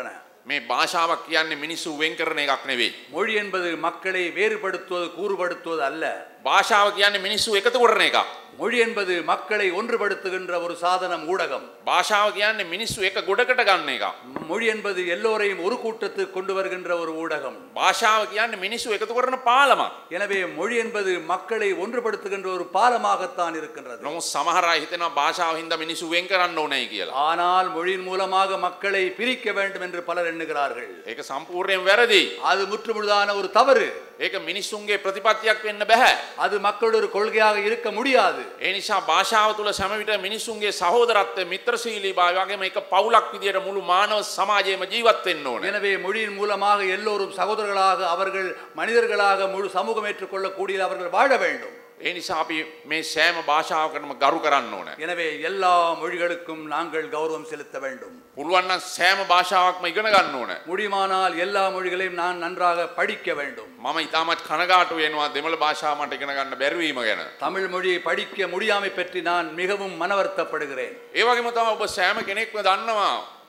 මේ භාෂාවක් කියන්නේ මිනිස්සු වෙන් කරන එකක් නෙවෙයි. மொழி என்பது மக்களை வேறுபடுத்துவது கூறுபடுத்துவது அல்ல භාෂාව කියන්නේ මිනිස්සු එකතු කරන එකක්. மொழி என்பது மக்களை ஒன்றுபடுத்துகின்ற ஒரு சாதனம் ஊடகம் භාෂාව කියන්නේ මිනිස්සු එක ගොඩකට ගන්න එකක්. மொழி என்பது எல்லோரையும் ஒரு கூட்டத்துக்கு கொண்டு வருகின்ற ஒரு ஊடகம் භාෂාව කියන්නේ මිනිස්සු එකතු කරන පාලමක්. எனவே மொழி என்பது மக்களை ஒன்றுபடுத்துகின்ற ஒரு பாலமாகத்தான் இருக்கின்றது නමුත් සමහර අය හිතනවා භාෂාව හින්දා මිනිස්සු වෙන් කරන්න ඕනයි කියලා. ஆனால் மொழியின் மூலமாக மக்களை பிரிக்க வேண்டும் என்று பலர் எண்ணுகிறார்கள் ඒක සම්පූර්ණයෙන් වැරදි. அது முற்றுமுழுதான ஒரு தவறு ඒක මිනිස්සුන්ගේ ප්‍රතිපත්තියක් වෙන්න බෑ. அது மக்களோட ஒரு கொள்கையாக இருக்க முடியாது ඒ නිසා භාෂාව තුළ සැමවිට මිනිස්සුන්ගේ සහෝදරත්වය මිත්‍රශීලී භාවය වගේම එක පවුලක් විදියට මුළු මානව සමාජයේම ජීවත් වෙන්න ඕනේ. எனவே மொழியின் மூலமாக எல்லோரும் சகோதரர்களாக அவர்கள் மனிதர்களாக முழு சமூகம் ஏற்றுக்கொள்ளக்கூடிய அவர்கள் வாழ வேண்டும் ඒ නිසා අපි මේ සෑම භාෂාවකටම ගරු කරන්න ඕන. எனவே எல்லா மொழிகளுக்கும் நாங்கள் கௌரவம் செலுத்த வேண்டும் පුළුවන් නම් සෑම භාෂාවක්ම ඉගෙන ගන්න ඕන. முடியுமானால் எல்லா மொழிகளையும் நான் நன்றாக படிக்க வேண்டும் මම ඉතාමත් කනගාටු වෙනවා දෙමළ භාෂාව මට ඉගෙන ගන්න බැරි වීම ගැන. தமிழ் மொழியை படிக்க முடியாமை பற்றி நான் மிகவும் மனவருத்தப்படுகிறேன் ඒ වගේම තමයි ඔබ සෑම කෙනෙක්ම දන්නවා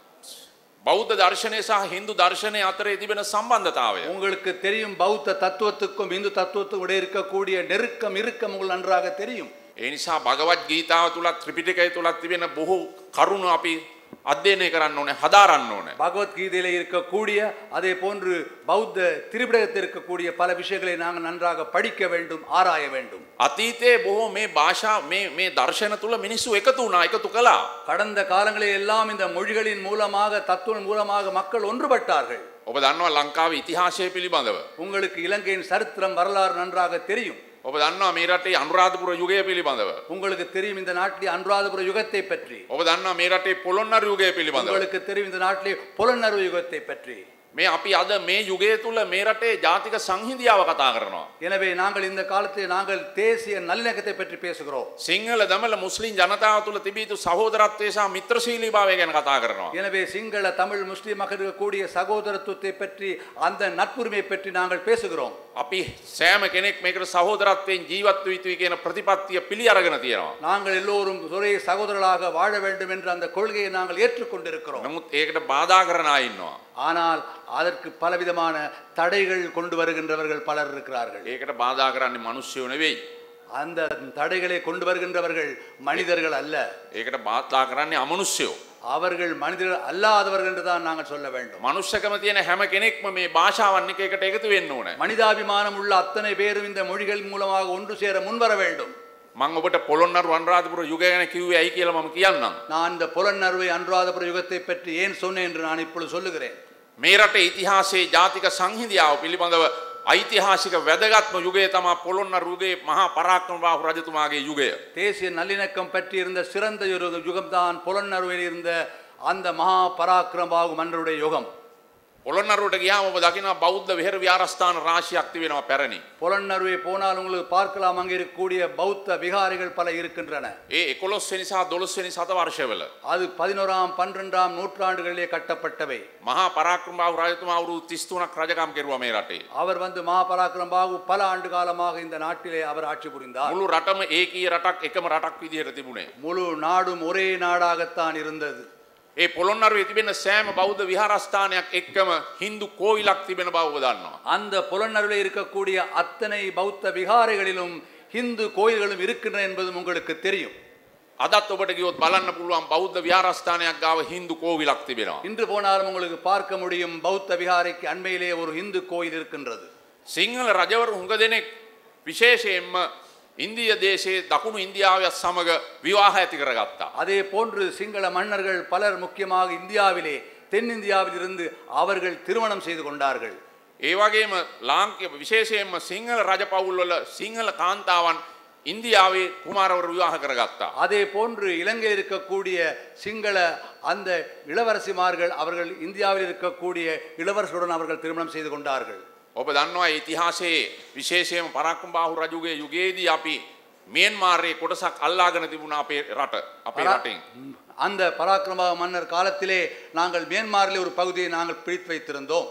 බෞද්ධ දර්ශනය සහ හින්දු දර්ශනය අතරේ තිබෙන සම්බන්ධතාවය. உங்களுக்கு தெரியும் பௌத்த தத்துவத்துக்கும் இந்து தத்துவத்துக்கும் இடையே இருக்கக்கூடிய நெருக்கம் இறுக்கம் உங்களுக்கு நன்றாக தெரியும் ඒ නිසා භගවත් ගීතාව තුළත් ත්‍රිපිටකය තුළත් තිබෙන බොහෝ කරුණු අපි අධ්‍යයනය කරන්න ඕනේ හදාරන්න ඕනේ. பகவத்கீதையில இருக்கக்கூடிய அதே போன்று பௌத்த திரிபிடத்தில் இருக்கக்கூடிய பல விஷயங்களை நாங்கள் நன்றாக படிக்க வேண்டும் ஆராய வேண்டும் අතීතයේ බොහෝ මේ භාෂා මේ මේ දර්ශන තුළ මිනිස්සු එකතු වුණා එකතු කළා. கடந்த காலங்களில் எல்லாம் இந்த மொழிகளின் மூலமாக தத்துவம் மூலமாக மக்கள் ஒன்றுபட்டார்கள் ඔබ දන්නවා ලංකාවේ ඉතිහාසය පිළිබඳව. உங்களுக்கு இலங்கையின் சரித்திரம் வரலாறு நன்றாக தெரியும் ඔබ දන්නවා මේ රටේ අනුරාධපුර යුගය පිළිබඳව. உங்களுக்கு தெரியும் இந்த நாட்டிலே அனுராதபுர யுகத்தை பற்றி ඔබ දන්නවා මේ රටේ පොළොන්නරු යුගය පිළිබඳව. உங்களுக்கு தெரியும் இந்த நாட்டிலே புலனர்வு யுகத்தை பற்றி මේ අපි අද මේ යුගය තුළ මේ රටේ ජාතික සංහිඳියාව කතා කරනවා. எனவே நாங்கள் இந்த காலத்தில் நாங்கள் தேசிய நல்லிணக்கத்தை பற்றி பேசுகிறோம் සිංහල දමල මුස්ලිම් ජනතාව තුළ තිබීතු සහෝදරත්වය සහ මිත්‍රශීලී භාවය ගැන කතා කරනවා. எனவே சிங்கள தமிழ் முஸ்லீமாக இருக்கக்கூடிய சகோதரத்துவத்தை பற்றி அந்த நட்புரிமை பற்றி நாங்கள் பேசுகிறோம் අපි සෑම කෙනෙක් මේකට සහෝදරත්වයෙන් ජීවත් යුතුයි කියන ප්‍රතිපත්තිය පිළි අරගෙන තියෙනවා. நாங்கள் எல்லோரும் ஒரே சகோதரர்களாக வாழ வேண்டும் என்ற அந்த கொள்கையை நாங்கள் ஏற்றுக்கொண்டிருக்கிறோம் නමුත් ඒකට බාධා කරන අය ඉන්නවා. ஆனால் அதற்கு பலவிதமான தடைகள் கொண்டு வருகின்றவர்கள் பலர் இருக்கிறார்கள் ඒකට බාධා කරන්නේ මිනිස්සුયો නෙවෙයි. அந்த தடைகளை கொண்டு வருகின்றவர்கள் மனிதர்கள் அல்ல ඒකට බාධා කරන්නේ අමනුෂ්‍යයෝ. அவர்கள் மனிதர்கள் அல்லாதவர்கள் என்று தான் நாங்கள் சொல்ல வேண்டும் මනුෂ්‍යකම තියෙන හැම කෙනෙක්ම මේ භාෂාවන් එක එකට එකතු වෙන්න ඕන. மனிதாபிமானம் உள்ள அத்தனை பேரும் இந்த மொழிகள் மூலமாக ஒன்று சேர முன்வர வேண்டும் මං ඔබට පොළොන්නරු අනුරාධපුර යුගය ගැන කිව්වේ ඇයි කියලා මම කියන්නම්. நான் இந்த புலனறுவை அனுராதபுர யுகத்தை பற்றி ஏன் சொன்னேன் என்று நான் இப்பொழுது சொல்லுகிறேன் මේ රටේ ඉතිහාසයේ ජාතික සංහිඳියාව පිළිබඳව ඓතිහාසික වැදගත්ම යුගය තමා පොළොන්නරු යුගයේ මහා පරාක්‍රමබාහු රජතුමාගේ යුගය. தேசிய நல்லிணக்கம் பற்றி இருந்த சிறந்த ஒரு யுகம்தான் புலனறுவையில் இருந்த அந்த மகா பராக்கிரமாகு மன்னருடைய யுகம் පොළොන්නරුවට ගියාම ඔබ දකිනවා බෞද්ධ විහෙර විහාරස්ථාන රාශියක් තිබෙනවා පැරණි. புலனறுவை போனால் உங்களுக்கு பார்க்கலாம் அங்கே இருக்கக்கூடிய பௌத்த விகாரிகள் பல இருக்கின்றன ඒ 11 වෙනි සහ 12 වෙනි සත වර්ෂවල அது பதினோராம் பன்னிரெண்டாம் நூற்றாண்டுகளிலே கட்டப்பட்டவை මහා පරාක්‍රමබාහු රජතුමා අවුරුදු 33ක් රජකම් කෙරුවා මේ රටේ. அவர் வந்து மகாபராக்கிரம் பாகு பல ஆண்டு காலமாக இந்த நாட்டிலே அவர் ஆட்சி புரிந்தார் මුළු රටම ඒකීය රටක් එකම රටක් විදිහට තිබුණේ. முழு நாடும் ஒரே நாடாகத்தான் இருந்தது ඒ පොළොන්නරුවේ තිබෙන සෑම බෞද්ධ විහාරස්ථානයක් එක්කම හින්දු කෝවිලක් තිබෙන බව ඔබ දන්නවා. அந்த புலனறுவில் இருக்கக்கூடிய அத்தனை பௌத்த விகாரைகளிலும் ஹிந்து கோயில்களும் இருக்கின்றன என்பதும் உங்களுக்கு தெரியும் අදත් ඔබට ගියොත් බලන්න පුළුවන් බෞද්ධ විහාරස්ථානයක් ගාව හින්දු කෝවිලක් තිබෙනවා. இன்று போனாலும் உங்களுக்கு பார்க்க முடியும் பௌத்த விகாரைக்கு அண்மையிலே ஒரு இந்து கோயில் இருக்கின்றது සිංහල රජවරු හුඟ දෙනෙක් විශේෂයෙන්ම ඉන්දිය දේශයේ දකුණු ඉන්දියාවත් සමඟ විවාහ ඇති කරගත්තා. அதே போன்று சிங்கள மன்னர்கள் பலர் முக்கியமாக இந்தியாவிலே தென்னிந்தியாவில் இருந்து அவர்கள் திருமணம் செய்து கொண்டார்கள் ඒ වගේම ලාංකික විශේෂයෙන්ම සිංහල රජපවුල්වල සිංහල කාන්තාවන් ඉන්දියාවේ කුමාරවරු විවාහ කරගත්තා. அதே போன்று இலங்கையில் இருக்கக்கூடிய சிங்கள அந்த இளவரசிமார்கள் அவர்கள் இந்தியாவில் இருக்கக்கூடிய இளவரசருடன் அவர்கள் திருமணம் செய்து கொண்டார்கள் ඔබ දන්නවා ඉතිහාසයේ විශේෂයම පරක්කම්බාහු රජුගේ යුගයේදී අපි මියන්මාර්යේ කොටසක් අල්ලාගෙන තිබුණා අපේ රට අපේ பரா- රටින්. அந்த பராக்கிரம மன்னர் காலத்திலே நாங்கள் மியான்மாரிலே ஒரு பகுதியை நாங்கள் பிடித்து வைத்திருந்தோம்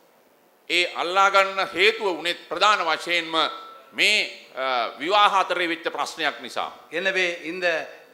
ඒ අල්ලාගන්න හේතුව වනෙත් ප්‍රධාන වශයෙන්ම මේ අ, විවාහ අතරේ වෙච්ච ප්‍රශ්නයක් නිසා. எனவே இந்த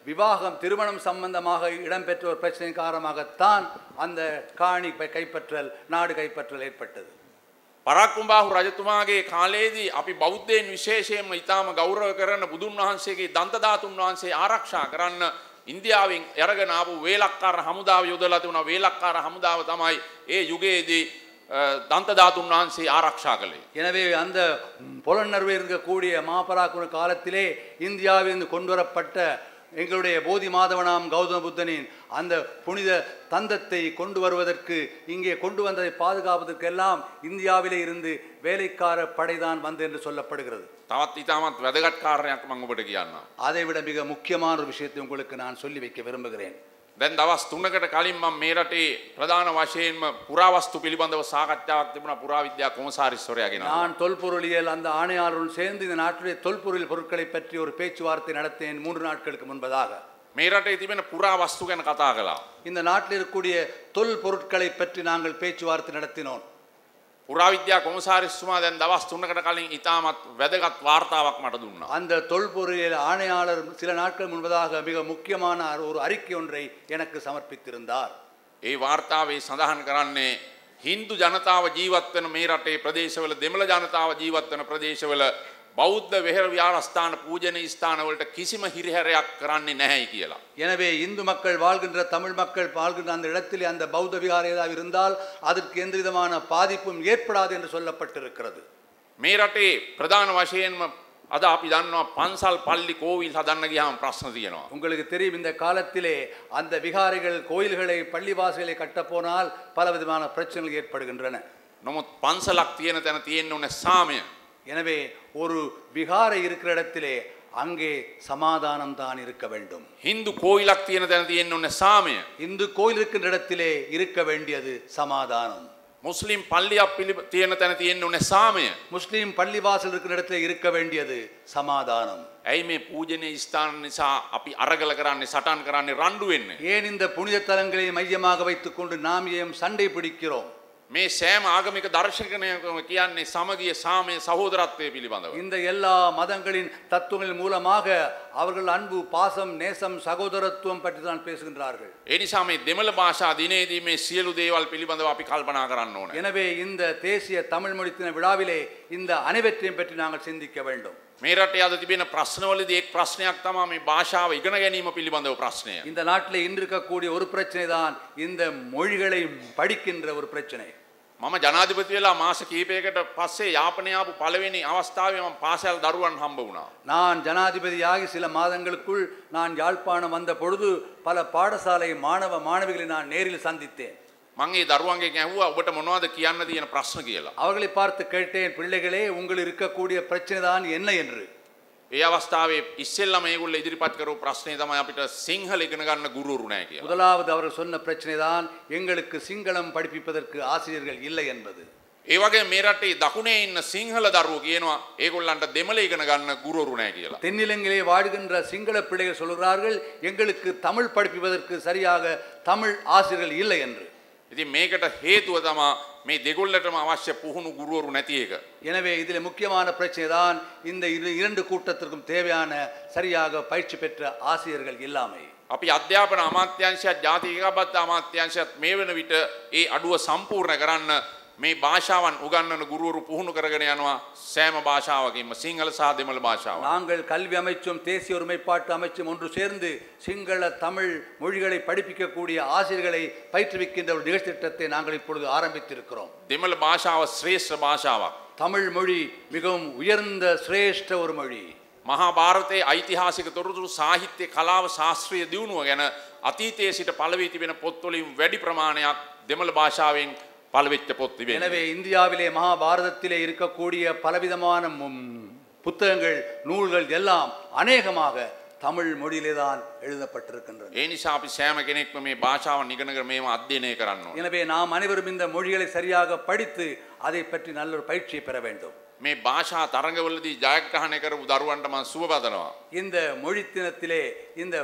விவாகம் திருமணம் சம்பந்தமாக இடம்பெற்ற ஒரு பிரச்சனை காரணமாகத்தான் அந்த காணி பை- கைப்பற்றல் நாடு கைப்பற்றல் ஏற்பட்டது පරක්කුම්බාහු රජතුමාගේ කාලේදී අපි බෞද්ධයෙන් විශේෂයෙන්ම ඉතාම ගෞරව කරන බුදුන් වහන්සේගේ දන්තධාතුන් වහන්සේ ආරක්ෂා කරන්න ඉන්දියාවෙන් අරගෙන ආපු වේලක්කාර හමුදාව යොදලා තිබුණා වේලක්කාර හමුදාව තමයි ඒ යුගයේදී අ, දන්තධාතුන් වහන්සේ ආරක්ෂා කළේ. எனவே அந்த ம், புலனர்வு இருக்கக்கூடிய மாபராக்குன காலத்திலே இந்தியாவிலிருந்து கொண்டு வரப்பட்ட எங்களுடைய போதி மாதவனாம் கௌதம புத்தனின் அந்த புனித தந்தத்தை கொண்டு வருவதற்கு இங்கே கொண்டு வந்ததை பாதுகாப்பதற்கெல்லாம் இந்தியாவிலே இருந்து வேலைக்கார படைதான் வந்து என்று சொல்லப்படுகிறது තවත් ඉතාමත් වැදගත් කාරණයක් මම ඔබට කියන්නම්. அதைவிட மிக முக்கியமான ஒரு விஷயத்தை உங்களுக்கு நான் சொல்லி வைக்க விரும்புகிறேன் දැන් දවස් තුනකට කලින් මම මේ රටේ ප්‍රධාන වශයෙන්ම පුරාවස්තු පිළිබඳව සාකච්ඡාවක් තිබුණා පුරාවිද්‍යා කොමසාරිස්වරයාගෙන. நான் தொல்பொருளியல் அந்த ஆணையாளருடன் சேர்ந்து இந்த நாட்டுடைய தொல்பொருள் பொருட்களை பற்றி ஒரு பேச்சுவார்த்தை நடத்தேன் மூன்று நாட்களுக்கு முன்பதாக මේ රටේ තිබෙන පුරාවස්තු ගැන කතා කළා. இந்த நாட்டில் இருக்கக்கூடிய தொல் பொருட்களை பற்றி நாங்கள் பேச்சுவார்த்தை நடத்தினோம் පුරාවිද්‍යා කොමසාරිස්තුමා දැන් දවස් තුනකට කලින් ඉතාමත් වැදගත් වාර්තාවක් මට දුන්නා. அந்த தொல்பொருளியல் ஆணையாளர் சில நாட்கள் முன்பதாக மிக முக்கியமான ஒரு அறிக்கை ஒன்றை எனக்கு சமர்ப்பித்திருந்தார் ඒ වාර්තාවේ සඳහන් කරන්නේ හින්දු ජනතාව ජීවත්වන මේ රටේ ප්‍රදේශවල දෙමළ ජනතාව ජීවත්වන ප්‍රදේශවල බෞද්ධ වෙහෙර විහාරස්ථාන පූජනීය ස්ථානවලට කිසිම හිරිහැරයක් කරන්නේ නැහැයි කියලා. எனவே இந்து மக்கள் வாழ்கின்ற தமிழ் மக்கள் வாழ்கின்ற அந்த இடத்திலே அந்த பௌத்த விகாரம் ஏதாவது இருந்தால் அதற்கு எந்த விதமான பாதிப்பும் ஏற்படாது என்று சொல்லப்பட்டிருக்கிறது මේ රටේ ප්‍රධාන වශයෙන්ම අද අපි දන්නවා පන්සල් පල්ලි කෝවිල් හදන්න ගියාම ප්‍රශ්න තියෙනවා. உங்களுக்கு தெரியும் இந்த காலத்திலே அந்த விகாரைகள் கோயில்களை பள்ளிவாசல்களை கட்டப்போனால் பலவிதமான பிரச்சனைகள் ஏற்படுகின்றன නමුත් පන්සලක් තියෙන තැන තියෙන්න ඕන සාමය. எனவே ஒரு விகாரை இருக்கிற இடத்திலே அங்கே சமாதானம் தான் இருக்க வேண்டும் හින්දු කෝවිලක් තියෙන තැන තියෙන්න ඕන සාමය. இந்து கோயில் இருக்கின்ற இடத்திலே இருக்க வேண்டியது சமாதானம் මුස්ලිම් පල්ලියක් පිළි තියෙන තැන තියෙන්න ඕන සාමය. முஸ்லீம் பள்ளிவாசல் இருக்கிற இடத்திலே இருக்க வேண்டியது சமாதானம் ඇයි මේ පූජනය ස්ථාන නිසා අපි අරගල කරන්නේ සටන් කරන්නේ රණ්ඩු වෙන්නේ. ஏன் இந்த புனித தலங்களை மையமாக வைத்துக்கொண்டு நாம் ஏன் சண்டை பிடிக்கிறோம் මේ සෑම ආගමික දර්ශකනයකම කියන්නේ සමගිය සාමය සහෝදරත්වය පිළිබඳව. இந்த எல்லா மதங்களின் தத்துவங்களின் மூலமாக அவர்கள் அன்பு பாசம் நேசம் சகோதரத்துவம் பற்றி தான் பேசுகின்றார்கள் ඒ නිසා මේ දෙමළ භාෂා දිනේදී මේ සියලු දේවල් පිළිබඳව අපි කල්පනා කරන්න ඕන. எனவே இந்த தேசிய தமிழ் மொழி தின விழாவிலே இந்த அனைவற்றையும் பற்றி நாங்கள் சிந்திக்க வேண்டும் මේ රටේ අද තිබෙන ප්‍රශ්නවලදී එක් ප්‍රශ්නයක් තමා මේ භාෂාව ඉගෙන ගැනීම පිළිබඳව ප්‍රශ්නය. இந்த நாட்டில் இன்று இருக்கக்கூடிய ஒரு பிரச்சனை தான் இந்த மொழிகளை படிக்கின்ற ஒரு பிரச்சனை මම ජනාධිපති වෙලා මාස කීපයකට පස්සේ යාපනය ආපු පළවෙනි අවස්ථාවේ මම පාසල් දරුවන් හම්බ වුණා. நான் ஜனாதிபதியாகி சில மாதங்களுக்குள் நான் யாழ்ப்பாணம் வந்த பொழுது பல பாடசாலை மாணவ மாணவிகளை நான் நேரில் சந்தித்தேன் මං ඒ දරුවන්ගේ ඇහුවා ඔබට මොනවද කියන්න තියෙන ප්‍රශ්න කියලා. அவர்களை பார்த்து கேட்டேன் பிள்ளைகளே உங்கள் இருக்கக்கூடிய பிரச்சனை தான் என்ன என்று ඒ අවස්ථාවේ ඉස්සෙල්ලම ඒගොල්ල ඉදිරිපත් කරපු ප්‍රශ්නේ තමයි අපිට සිංහල ඉගෙන ගන්න ගුරුවරු නැහැ කියලා. முதலாவது அவர்கள் சொன்ன பிரச்சனை தான் எங்களுக்கு சிங்களம் படிப்பிப்பதற்கு ஆசிரியர்கள் இல்லை என்பது ඒ වගේ මේ රටේ දකුණේ ඉන්න සිංහල දරුවෝ කියනවා ඒගොල්ලන්ට දෙමළ ඉගෙන ගන්න ගුරුවරු නැහැ කියලා. தென்னிலங்கையிலே வாழ்கின்ற சிங்கள பிள்ளைகள் சொல்கிறார்கள் எங்களுக்கு தமிழ் படிப்பிப்பதற்கு சரியாக தமிழ் ஆசிரியர்கள் இல்லை என்று ඉතින් මේකට හේතුව තමා මේ දෙගොල්ලටම අවශ්‍ය පුහුණු ගුරුවරු නැති එක. எனவே இதில் முக்கியமான பிரச்சனை தான் இந்த இரு இரண்டு கூட்டத்திற்கும் தேவையான சரியாக பயிற்சி பெற்ற ஆசிரியர்கள் இல்லாமை අපි අධ්‍යාපන අමාත්‍යංශයත් ජාතිකබත් අමාත්‍යංශයත් මේ වන විට ඒ අඩුව සම්පූර්ණ කරන්න මේ භාෂාවන් උගන්නන ගුරුවරු පුහුණු කරගෙන යනවා සෑම භාෂාවකින්ම සිංහල සහ දෙමළ භාෂාව. நாங்கள் கல்வி அமைச்சும் தேசிய ஒருமைப்பாட்டு அமைச்சும் ஒன்று சேர்ந்து சிங்கள தமிழ் மொழிகளை படிப்பிக்கக்கூடிய ஆசிரியர்களை பயிற்றுவிக்கின்ற ஒரு நிகழ்ச்சி திட்டத்தை நாங்கள் இப்பொழுது ஆரம்பித்திருக்கிறோம் දෙමළ භාෂාව ශ්‍රේෂ්ඨ භාෂාවක්. தமிழ் மொழி மிகவும் உயர்ந்த சிரேஷ்ட ஒரு மொழி මහා භාරතයේ ඓතිහාසික තොරතුරු සාහිත්‍ය කලාව ශාස්ත්‍රීය දියුණුව ගැන අතීතයේ සිට පළවී තිබෙන පොත්වලින් වැඩි ප්‍රමාණයක් දෙමළ භාෂාවෙන් පළවෙච්ච පොත් තිබෙනවා. எனவே இந்தியாவிலே மகாபாரதத்திலே இருக்கக்கூடிய பலவிதமான ம், புத்தகங்கள் நூல்கள் எல்லாம் அநேகமாக தமிழ் மொழியிலே தான் எழுதப்பட்டிருக்கின்றன ඒ නිසා අපි සෑම කෙනෙක්ම මේ භාෂාවන් ඉගෙනගෙන මේව අධ්‍යයනය කරන්න ඕනේ. எனவே நாம் அனைவரும் இந்த மொழிகளை சரியாக படித்து அதை பற்றி நல்ல ஒரு பயிற்சியை பெற வேண்டும் මේ භාෂා තරඟවලදී ජයග්‍රහණය කරපු දරුවන්ට මම සුබ පතනවා. இந்த மொழி தினத்திலே இந்த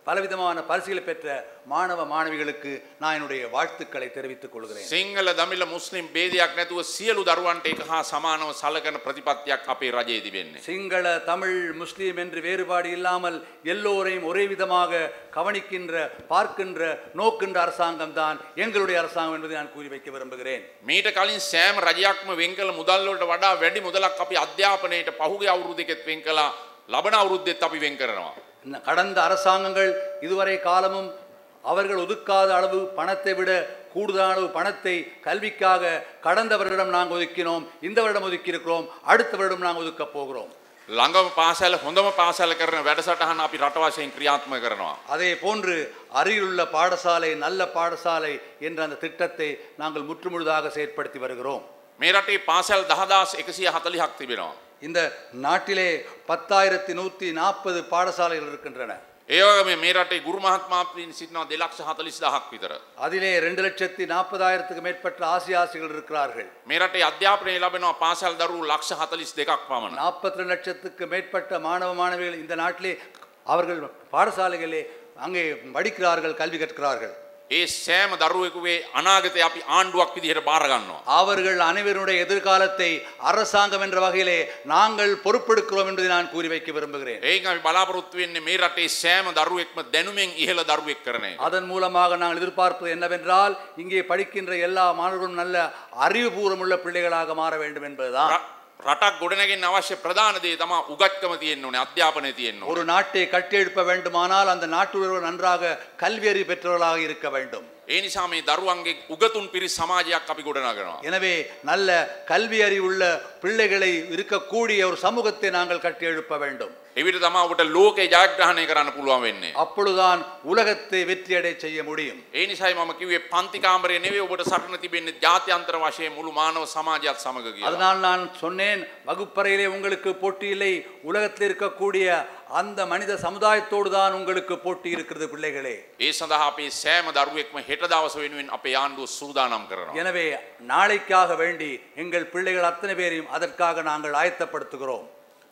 பலவிதமான பரிசுகளை பெற்ற மாணவ மாணவிகளுக்கு நான் என்னுடைய வாழ்த்துக்களை தெரிவித்துக் கொள்கிறேன் සිංහල දමිල මුස්ලිම් බේදයක් නැතුව සියලු දරුවන්ට එක හා සමානව සලකන ප්‍රතිපත්තියක් අපේ රජයේ තිබෙන්නේ. சிங்கள தமிழ் முஸ்லீம் என்று வேறுபாடு இல்லாமல் எல்லோரையும் ஒரே விதமாக கவனிக்கின்ற பார்க்கின்ற நோக்கின்ற அரசாங்கம் தான் எங்களுடைய அரசாங்கம் என்பதை நான் கூறி வைக்க விரும்புகிறேன் මීට කලින් සෑම රජයක්ම වෙංකල මුදල්ලට වඩා වැඩි මුදලක් අපි අධ්‍යාපනයට පහුගේ අවුරුදෙකෙත් වෙන් කලා ලබන අවුරුද්දෙත් අපි වෙන් කරනවා. இந்த கடந்த அரசாங்கங்கள் இதுவரை காலமும் அவர்கள் ஒதுக்காத அளவு பணத்தை விட கூடுதலான அளவு பணத்தை கல்விக்காக கடந்த வருடம் நாங்கள் ஒதுக்கினோம் இந்த வருடம் ஒதுக்கியிருக்கிறோம் அடுத்த வருடம் நாங்கள் ஒதுக்கப் போகிறோம் ළඟම පාසැල හොඳම පාසැල කරන වැඩසටහන අපි රටවශයෙන් ක්‍රියාත්ම කරනවා. அதே போன்று அருகிலுள்ள பாடசாலை நல்ல பாடசாலை என்ற அந்த திட்டத்தை நாங்கள் முற்றுமுழுதாக செயற்படுத்தி வருகிறோம் මේ රටේ පාසැල් දහදස් එකසිය හතලිහක් තිබෙනවා. இந்த நாட்டிலே பத்தாயிரத்தி நூற்றி நாற்பது பாடசாலைகள் இருக்கின்றன ඒවගම මේ රටේ ගුරු මහත්මාපීන් සිටිනවා දෙලක්ෂ හතලිස් දහක් විතර. அதிலே ரெண்டு லட்சத்தி நாற்பதாயிரத்துக்கு மேற்பட்ட ஆசியாசிகள் இருக்கிறார்கள் මේ රටේ අධ්‍යාපනය ලබෙනවා පාසැල් දරු ලක්ෂ හතලිස් දෙකක් පමණ. நாற்பத்தி ரெண்டு லட்சத்துக்கு மேற்பட்ட மாணவ மாணவிகள் இந்த நாட்டிலே அவர்கள் பாடசாலைகளே அங்கே படிக்கிறார்கள் கல்வி கற்கிறார்கள் ඒ සෑම දරුවෙකුගේ අනාගතය අපි ආණ්ඩුවක් විදිහට බාරගන්නවා. அவர்கள் அனைவருடைய எதிர்காலத்தை அரசாங்கம் என்ற வகையிலே நாங்கள் பொறுப்பெடுக்கிறோம் என்பதை நான் கூறி வைக்க விரும்புகிறேன் ඒක අපි බලාපොරොත්තු වෙන්නේ මේ රටේ සෑම දරුවෙක්ම දැනුමෙන් ඉහළ දරුවෙක් කරන එක. அதன் மூலமாக நாங்கள் எதிர்பார்ப்பது என்னவென்றால் இங்கே படிக்கின்ற எல்லா மாணவர்களும் நல்ல அறிவுபூர்வமுள்ள பிள்ளைகளாக மாற வேண்டும் என்பதுதான் ර- රටක් ගොඩනැගෙන් අවශ්‍ය ප්‍රධාන දේ තමා උගත්කම තියෙන්න ඕනේ අධ්‍යාපනය තියෙන්න ඕනේ. ஒரு நாட்டை கட்டியெழுப்ப வேண்டுமானால் அந்த நாட்டுறவர் நன்றாக கல்வியறிவு பெற்றவர்களாக இருக்க வேண்டும் ඒ නිසා මේ දරුවන්ගේ උගතුන් පිරිස් සමාජයක් අපි ගොඩනගනවා. எனவே நல்ல கல்வி அறிவுள்ள பிள்ளைகளை இருக்கக்கூடிய ஒரு சமூகத்தை நாங்கள் கட்டி எழுப்ப வேண்டும் එවිට තමා ඔබට ලෝකේ ජයග්‍රහණය කරන්න පුළුවන් වෙන්නේ. அப்பொழுதுதான் உலகத்தை வெற்றியடை செய்ய முடியும் ඒ නිසයි මම කිව්වේ පන්ති කාමරය නෙවෙයි ඔබට සටන තිබෙන්නේ ජාත්‍යන්තර වශයෙන් මුළු මානව සමාජයත් සමග කියලා. அதனால் நான் சொன்னேன் வகுப்பறையிலே உங்களுக்கு போட்டி இல்லை உலகத்தில் இருக்கக்கூடிய அந்த மனித சமுதாயத்தோடு தான் உங்களுக்கு போட்டி இருக்கிறது பிள்ளைகளே ඒ සඳහා අපේ සෑම දරුවෙක්ම හෙට දවස වෙනුවෙන් අපේ ආණ්ඩුව සූදානම් කරනවා. எனவே நாளைக்காக வேண்டி எங்கள் பிள்ளைகள் அத்தனை பேரையும் அதற்காக நாங்கள் ஆயத்தப்படுத்துகிறோம்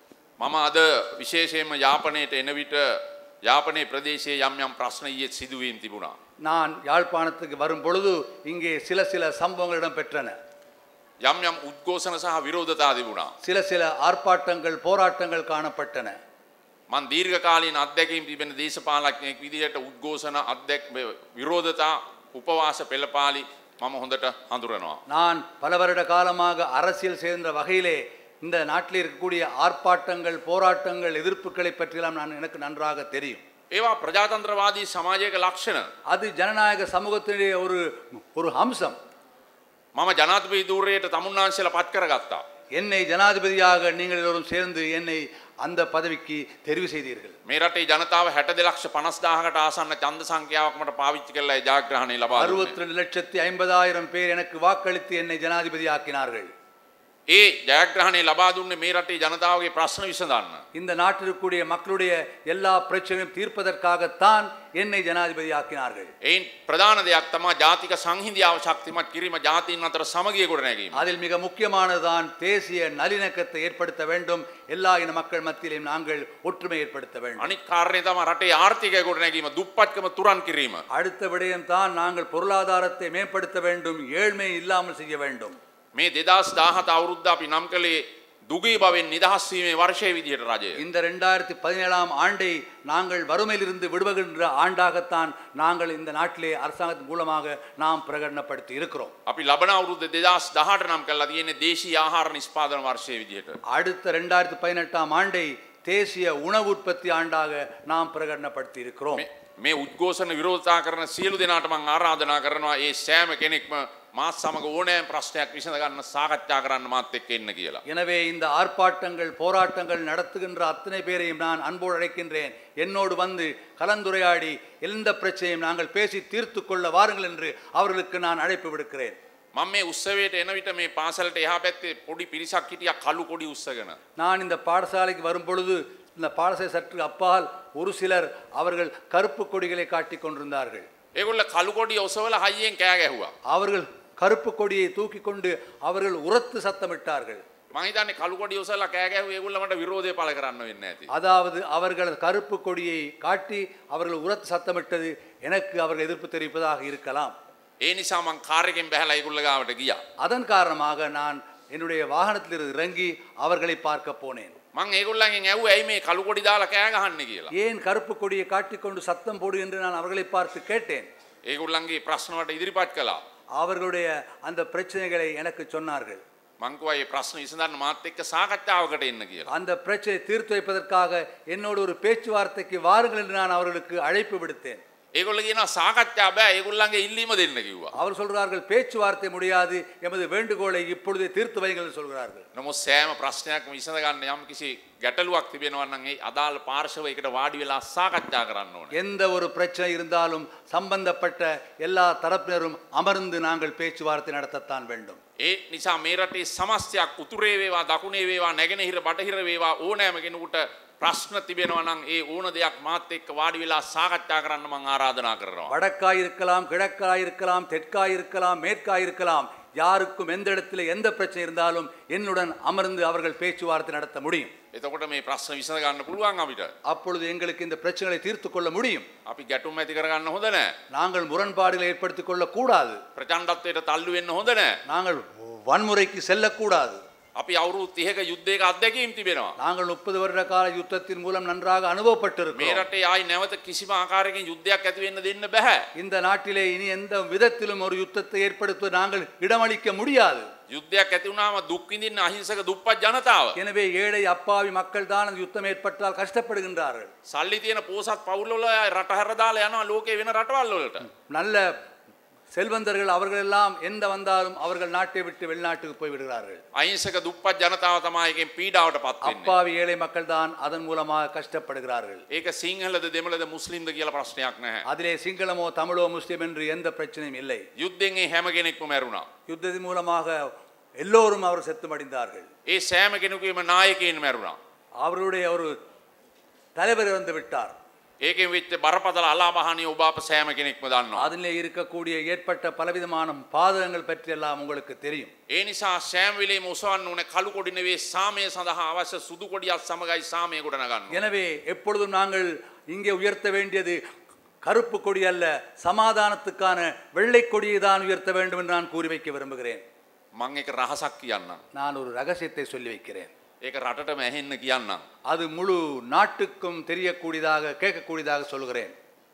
මම අද විශේෂයෙන්ම යාපනයට එන විට යාපනයේ ප්‍රදේශයේ යම් යම් ප්‍රශ්න ඊයේ සිදුවීම් තිබුණා. நான் யாழ்ப்பாணத்துக்கு வரும் பொழுது இங்கே சில சில சம்பவங்கள் இடம்பெற்றன යම් යම් උද්ඝෝෂණ සහ විරෝධතා තිබුණා. சில சில ஆர்ப்பாட்டங்கள் போராட்டங்கள் காணப்பட்டன මන් දීර්ඝ කාලීන අත්දැකීම් තිබෙන දේශපාලඥයෙක් විදිහට උද්ඝෝෂණ අත්දැක් විරෝධතා උපවාස පෙළපාලි මම හොඳට හඳුරනවා. நான் பல வருட காலமாக அரசியல் சேர்ந்த வகையிலே இந்த நாட்டில் இருக்கக்கூடிய ஆர்ப்பாட்டங்கள் போராட்டங்கள் எதிர்ப்புகளை பற்றியெல்லாம் நான் எனக்கு நன்றாக தெரியும் ඒවා ප්‍රජාතන්ත්‍රවාදී සමාජයක ලක්ෂණ. அது ஜனநாயக சமூகத்தினுடைய ஒரு ஒரு அம்சம் මම ජනාධිපති ධූරයට තමුන්නාන්සේලා පත් කරගත්තා. என்னை ஜனாதிபதியாக நீங்கள் எல்லோரும் சேர்ந்து என்னை அந்த பதவிக்கு தெரிவு செய்தீர்கள் මේ රටේ ජනතාව හැට දෙලක්ෂ පනස්දාහකට ආසන්න චන්ද සංඛ්‍යාවක්මට පාවිච්චි කරලා ඒ ජයග්‍රහණය ලබා දුන්නේ. அறுபத்தி ரெண்டு லட்சத்தி ஐம்பதாயிரம் பேர் எனக்கு வாக்களித்து என்னை ஜனாதிபதி ஆக்கினார்கள் ඒ ජයග්‍රහණය ලබා දුන්නේ මේ රටේ ජනතාවගේ ප්‍රශ්න විසඳන්න. இந்த நாட்டில் இருக்கக்கூடிய மக்களுடைய எல்லா பிரச்சனையும் தீர்ப்பதற்காகத்தான் என்னை ஜனாதிபதி ஆக்கினார்கள் එයින් ප්‍රධාන දෙයක් තමා ජාතික සංහිදියාව ශක්තිමත් කිරීම ජාතීන් අතර සමගිය ගොඩ නැගීම. அதில் மிக முக்கியமானதுதான் தேசிய நல்லிணக்கத்தை ஏற்படுத்த வேண்டும் எல்லா இன மக்கள் மத்தியிலும் நாங்கள் ஒற்றுமை ஏற்படுத்த வேண்டும் අනික් කාරණය තම රටේ ආර්ථිකය ගොඩ නැගීම දුප්පත්කම තුරන් කිරීම. அடுத்த விடயம்தான் நாங்கள் பொருளாதாரத்தை மேம்படுத்த வேண்டும் ஏழ்மை இல்லாமல் செய்ய வேண்டும் මේ දෙදස් දාහත අවුරුද්ධ අපි නම් කළේ දුගී බවෙන් නිදහස්වීමේ වර්ෂය විදිහට රජය. இந்த ரெண்டாயிரத்தி பதினேழாம் ஆண்டை நாங்கள் வறுமையிலிருந்து விடுபடுகின்ற ஆண்டாகத்தான் நாங்கள் இந்த நாட்டிலே அரசாங்கத்தின் மூலமாக நாம் பிரகடனப்படுத்தி இருக்கிறோம் අපි ලබන අවුරුද්ධ දෙදස් දහට නම් කල්ලා තියෙන දේශී ආහාර නිස්පාදන වර්ෂය විදිහට. அடுத்த ரெண்டாயிரத்தி பதினெட்டாம் ஆண்டை தேசிய உணவு உற்பத்தி ஆண்டாக நாம் பிரகடனப்படுத்தி இருக்கிறோம் මේ- මේ උද්ඝෝෂණ විරෝධතා කරන සියලු දෙනාට මං ආරාධනා කරනවා ඒ සෑම කෙනෙක්ම මාත් සමඟ ඕනෑම ප්‍රශ්නයක් විසඳගන්න සාකච්ඡා කරන්න මාත් එක්ක එන්න කියලා. எனவே இந்த ஆர்ப்பாட்டங்கள் போராட்டங்கள் நடத்துகின்ற அத்தனை பேரையும் நான் அன்போடு அழைக்கின்றேன் என்னோடு வந்து கலந்துரையாடி எந்த பிரச்சனையும் நாங்கள் பேசி தீர்த்து கொள்ள வாருங்கள் என்று அவர்களுக்கு நான் அழைப்பு விடுக்கிறேன் මම මේ උත්සවයට එන විට මේ පාසලට එහා පැත්තේ පොඩි පිරිසක් හිටියා කළු කොඩි උස්සගෙන. நான் இந்த பாடசாலைக்கு வரும் பொழுது இந்த பாடசாலை சற்று அப்பால் ஒரு சிலர் அவர்கள் கருப்பு கொடிகளை காட்டிக் கொண்டிருந்தார்கள் ඒගොල්ල කළු කොඩි ඔසවල හයියෙන් කෑ ගැහුවා. அவர்கள் கருப்பு கொடியை தூக்கி கொண்டு அவர்கள் உரத்து சத்தமிட்டார்கள் මං හිතන්නේ කළු කොඩි උසලා කෑ ගැහුව ඒගොල්ලෝ මට විරෝධය පළ කරන්න වෙන්නේ නැති. அதாவது அவர்கள் கருப்பு கொடியை காட்டி அவர்கள் உரத்து சத்தமிட்டது எனக்கு அவர்கள் எதிர்ப்பு தெரிவிப்பதாக இருக்கலாம் ඒ නිසා මං කාර් එකෙන් බැහැලා ඒගොල්ලෝ ගාවට ගියා. அதன் காரணமாக நான் என்னுடைய வாகனத்தில் இறங்கி அவர்களை பார்க்க போனேன் මං ඒගොල්ලන්ගෙන් ඇහුවා ඇයි මේ කළු කොඩි දාලා කෑ ගහන්නේ කියලා. ஏன் கருப்பு கொடியை காட்டிக்கொண்டு சத்தம் போடு என்று நான் அவர்களை பார்த்து கேட்டேன் ඒගොල්ලන්ගේ ප්‍රශ්නවට ඉදිරිපත් කළා. அவர்களுடைய அந்த பிரச்சனைகளை எனக்கு சொன்னார்கள் මං කිව්වා මේ ප්‍රශ්න විසඳන්න මාත් එක්ක සාකච්ඡාවකට එන්න කියලා. அந்த பிரச்சனை தீர்த்து வைப்பதற்காக என்னோடு ஒரு பேச்சுவார்த்தைக்கு வாருங்கள் என்று நான் அவர்களுக்கு அழைப்பு விடுத்தேன் ඒගොල්ලෝ කියනවා සාකච්ඡා බෑ ඒගොල්ලන්ගේ ඉල්ලීම දෙන්න කිව්වා. அவர் சொல்கிறார்கள் பேச்சுவார்த்தை முடியாது எமது வேண்டுகோளை இப்பொழுதே தீர்த்து வைங்கள் என்று சொல்கிறார்கள் නමුත් සෑම ප්‍රශ්නයක්ම විසඳ ගන්න යම් කිසි ගැටලුවක් තිබෙනවා නම් ඒ අදාළ පාර්ශව එකට වාඩි වෙලා සාකච්ඡා කරන්න ඕනේ. எந்த ஒரு பிரச்சனை இருந்தாலும் சம்பந்தப்பட்ட எல்லா தரப்பினரும் அமர்ந்து நாங்கள் பேச்சுவார்த்தை நடத்தத்தான் வேண்டும் ඒ නිසා මේ රටේ සමස්තයක් උතුරේ වේවා දකුණේ වේවා නැගෙනහිර බටහිර වේවා ඕනෑම කෙනෙකුට ප්‍රශ්න තිබෙනවා නම් ඒ ඕන දෙයක් මාත් එක්ක වාඩි වෙලා සාකච්ඡා කරන්න මං ආරාධනා කරනවා. வடக்காய் இருக்கலாம் கிழக்காய் இருக்கலாம் தெற்காய் இருக்கலாம் மேற்காய் இருக்கலாம் யாருக்கும் எந்த இடத்துல எந்த பிரச்சனை இருந்தாலும் என்னுடன் அமர்ந்து அவர்கள் பேச்சுவார்த்தை நடத்த முடியும் එතකොට මේ ප්‍රශ්න විසඳ ගන්න පුළුවන් අපිට. அப்பொழுது எங்களுக்கு இந்த பிரச்சனைகளை தீர்த்து கொள்ள முடியும் අපි ගැටුම් ඇති කරගන්න හොඳ නෑ. நாங்கள் முரண்பாடுகளை ஏற்படுத்திக் கொள்ள கூடாது ප්‍රචණ්ඩත්වයට තල්ලු වෙන්න හොඳ නෑ. நாங்கள் வன்முறைக்கு செல்லக்கூடாது අපි අවුරුදු 30ක යුද්ධයක අත්දැකීම් තිබෙනවා. நாங்கள் முப்பது வருட கால யுத்தத்தின் மூலம் நன்றாக මේ அனுபவப்பட்டிருக்கிறோம் රටේ ආයි නැවත කිසිම ආකාරයකින් යුද්ධයක් ඇති වෙන්න දෙන්න බෑ. இந்த நாட்டிலே இனி எந்த விதத்திலும் ஒரு யுத்தத்தை ஏற்படுத்த நாங்கள் இடமளிக்க முடியாது යුද්ධයක් ඇති වුණාම දුක් විඳින්න අහිංසක දුප්පත් ජනතාව. எனவே ஏழை அப்பாவி மக்கள் தான் அந்த யுத்தம் ஏற்பட்டால் கஷ்டப்படுகின்றார்கள் සල්ලි තියෙන පෝසත් පවුල්වල රට හැර දාලා යනවා ලෝකේ වෙන රටවල් වලට. நல்ல செல்வந்தர்கள் அவர்கள் எல்லாம் எந்த வந்தாலும் அவர்கள் நாட்டை விட்டு வெளிநாட்டுக்கு போய் விடுகிறார்கள் අහිංසක දුප්පත් ජනතාව තමයි එකෙන් පීඩාවට පත් වෙන්නේ. அப்பாவி ஏழை மக்கள் தான் அதன் மூலமாக கஷ்டப்படுகிறார்கள் ඒක සිංහලද දෙමළද මුස්ලිම්ද කියලා ප්‍රශ්නයක් නැහැ. அதிலே சிங்களமோ தமிழோ முஸ்லிம் என்று எந்த பிரச்சனையும் இல்லை යුද්ධෙන් ඒ හැම කෙනෙක්ම මැරුණා. யுத்தத்தின் மூலமாக எல்லோரும் அவர் செத்து மடிந்தார்கள் ඒ සෑම කෙනෙකුගේම නායකයින් මැරුණා. அவருடைய ஒரு தலைவர் இறந்து விட்டார் ඒකෙන් වෙච්ච බරපතල අලාභහානිය ඔබ අප සෑම කෙනෙක්ම දන්නවා. அதிலே இருக்கக்கூடிய ஏற்பட்ட பலவிதமான பாதகங்கள் பற்றி எல்லாம் உங்களுக்கு தெரியும் ඒ නිසා සෑම වෙලේම උසවන්න ඕනේ කළු කොඩි නෙවෙයි සාමය සඳහා අවශ්‍ය සුදු කොඩියක් සමගයි සාමය ගොඩනගන්න. எனவே எப்பொழுதும் நாங்கள் இங்கே உயர்த்த வேண்டியது கருப்பு கொடி அல்ல சமாதானத்துக்கான வெள்ளை கொடியை தான் உயர்த்த வேண்டும் என்று நான் கூறி வைக்க விரும்புகிறேன் මං එක රහසක් කියන්නම්. நான் ஒரு ரகசியத்தை சொல்லி வைக்கிறேன் ඒක රටටම ඇහෙන්න කියන්නම්. அது முழு நாட்டுக்கும் தெரியக்கூடியதாக கேட்கக்கூடியதாக சொல்கிறேன்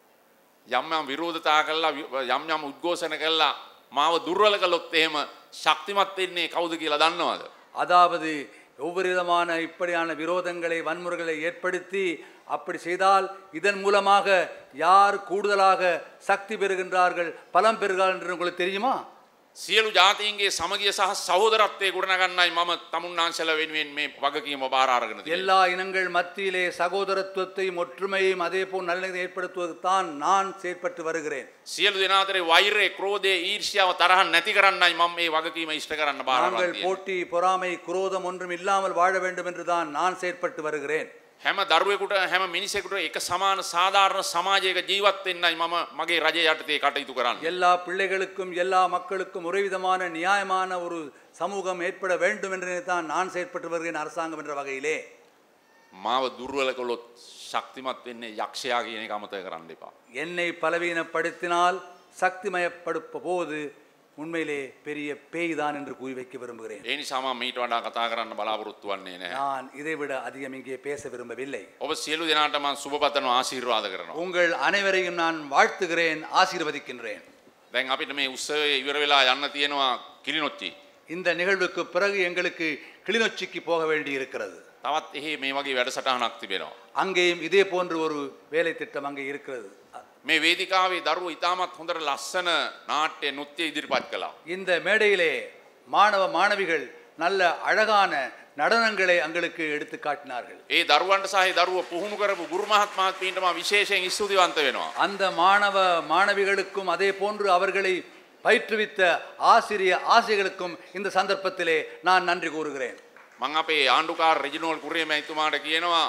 යම් යම් විරෝධතා කළා වි- යම් යම් උද්ඝෝෂණ කළා මාව දුර්වල කළොත් එහෙම ශක්තිමත් වෙන්නේ කවුද කියලා දන්නවද? அதாவது ஒவ்வொரு விதமான இப்படியான விரோதங்களை வன்முறைகளை ஏற்படுத்தி அப்படி செய்தால் இதன் மூலமாக யார் கூடுதலாக சக்தி பெறுகின்றார்கள் பலம் பெறுகிறார்கள் என்று உங்களுக்கு தெரியுமா සියලු ජාතීන්ගේ සමගිය සහ සහෝදරත්වය ගොඩනගන්නයි මම තමුන්නාන්සල වෙනුවෙන් මේ වගකීම බාර අරගෙන තියෙන්නේ. எல்லா இனங்கள் மத்தியிலே சகோதரத்துவத்தையும் ஒற்றுமையும் அதே போல் நல்லதை ஏற்படுத்துவதுதான் நான் செயற்பட்டு வருகிறேன் සියලු දෙනා අතරේ වෛරය, ක්‍රෝධය, ඊර්ෂ්‍යාව තරහ නැති කරන්නයි මම මේ වගකීම ඉෂ්ට කරන්න බාර අරන් நாங்கள் තියෙන්නේ. போட்டி பொறாமை குரோதம் ஒன்றும் இல்லாமல் வாழ வேண்டும் என்று தான் நான் செயற்பட்டு வருகிறேன் හැම දරුවෙකුට හැම මිනිසෙකුට එක සමාන සාධාරණ සමාජයක ජීවත් වෙන්නයි මම මගේ රජය යටතේ කටයුතු කරන්නේ. எல்லா பிள்ளைகளுக்கும் எல்லா மக்களுக்கும் ஒரே விதமான நியாயமான ஒரு சமூகம் ஏற்பட வேண்டும் என்று தான் நான் செயற்பட்டு வருகிறேன் அரசாங்கம் என்ற வகையிலே මාව දුර්වල කළොත් ශක්තිමත් වෙන්නේ යක්ෂයා කියන එක අමතක කරන්න එපා. என்னை பலவீனப்படுத்தினால் சக்திமயப்படுத்த போது உண்மையிலே பெரிய பேய் தான் என்று கூறி வைக்க விரும்புகிறேன் ඒ නිසා මම මීට වඩා කතා කරන්න බලාපොරොත්තු වෙන්නේ නැහැ. நான் இதைவிட அதிகம் இங்கே பேச விரும்பவில்லை ඔබ සියලු දෙනාට මම සුබපතන ආශිර්වාද කරනවා. உங்கள் அனைவரையும் நான் வாழ்த்துகிறேன் ஆசீர்வதிக்கின்றேன் දැන් අපිට මේ උත්සවයේ ඉවර වෙලා යන්න තියෙනවා කිලිනොච්චි. இந்த நிகழ்வுக்கு பிறகு எங்களுக்கு கிளிநொச்சிக்கு போக வேண்டி இருக்கிறது තවත් එහි මේ වගේ වැඩසටහනක් තිබෙනවා. அங்கேயும் இதே போன்று ஒரு வேலை திட்டம் அங்கே இருக்கிறது මේ වේදිකාවේ දරුවෝ ඉතාමත් හොඳට ලස්සන නාට්‍ය නෘත්‍ය ඉදිරිපත් කළා. இந்த மேடையிலே மாணவ மாணவிகள் நல்ல அழகான நடனங்களை அங்களுக்கு எடுத்து காட்டினார்கள் ඒ දරුවන්ට සහ ඒ දරුවෝ පුහුණු කරපු ගුරු මහත් මහත්මීන්ට මම විශේෂයෙන් ස්තුතිවන්ත වෙනවා. அந்த மாணவ மாணவிகளுக்கும் அதே போன்று அவர்களை பயிற்றுவித்த ஆசிரிய ஆசிரியர்களுக்கும் இந்த சந்தர்ப்பத்திலே நான் நன்றி கூறுகிறேன் මං අපේ ආණ්ඩුකාර රෙජිනෝල් කුරියම එතුමාට කියනවා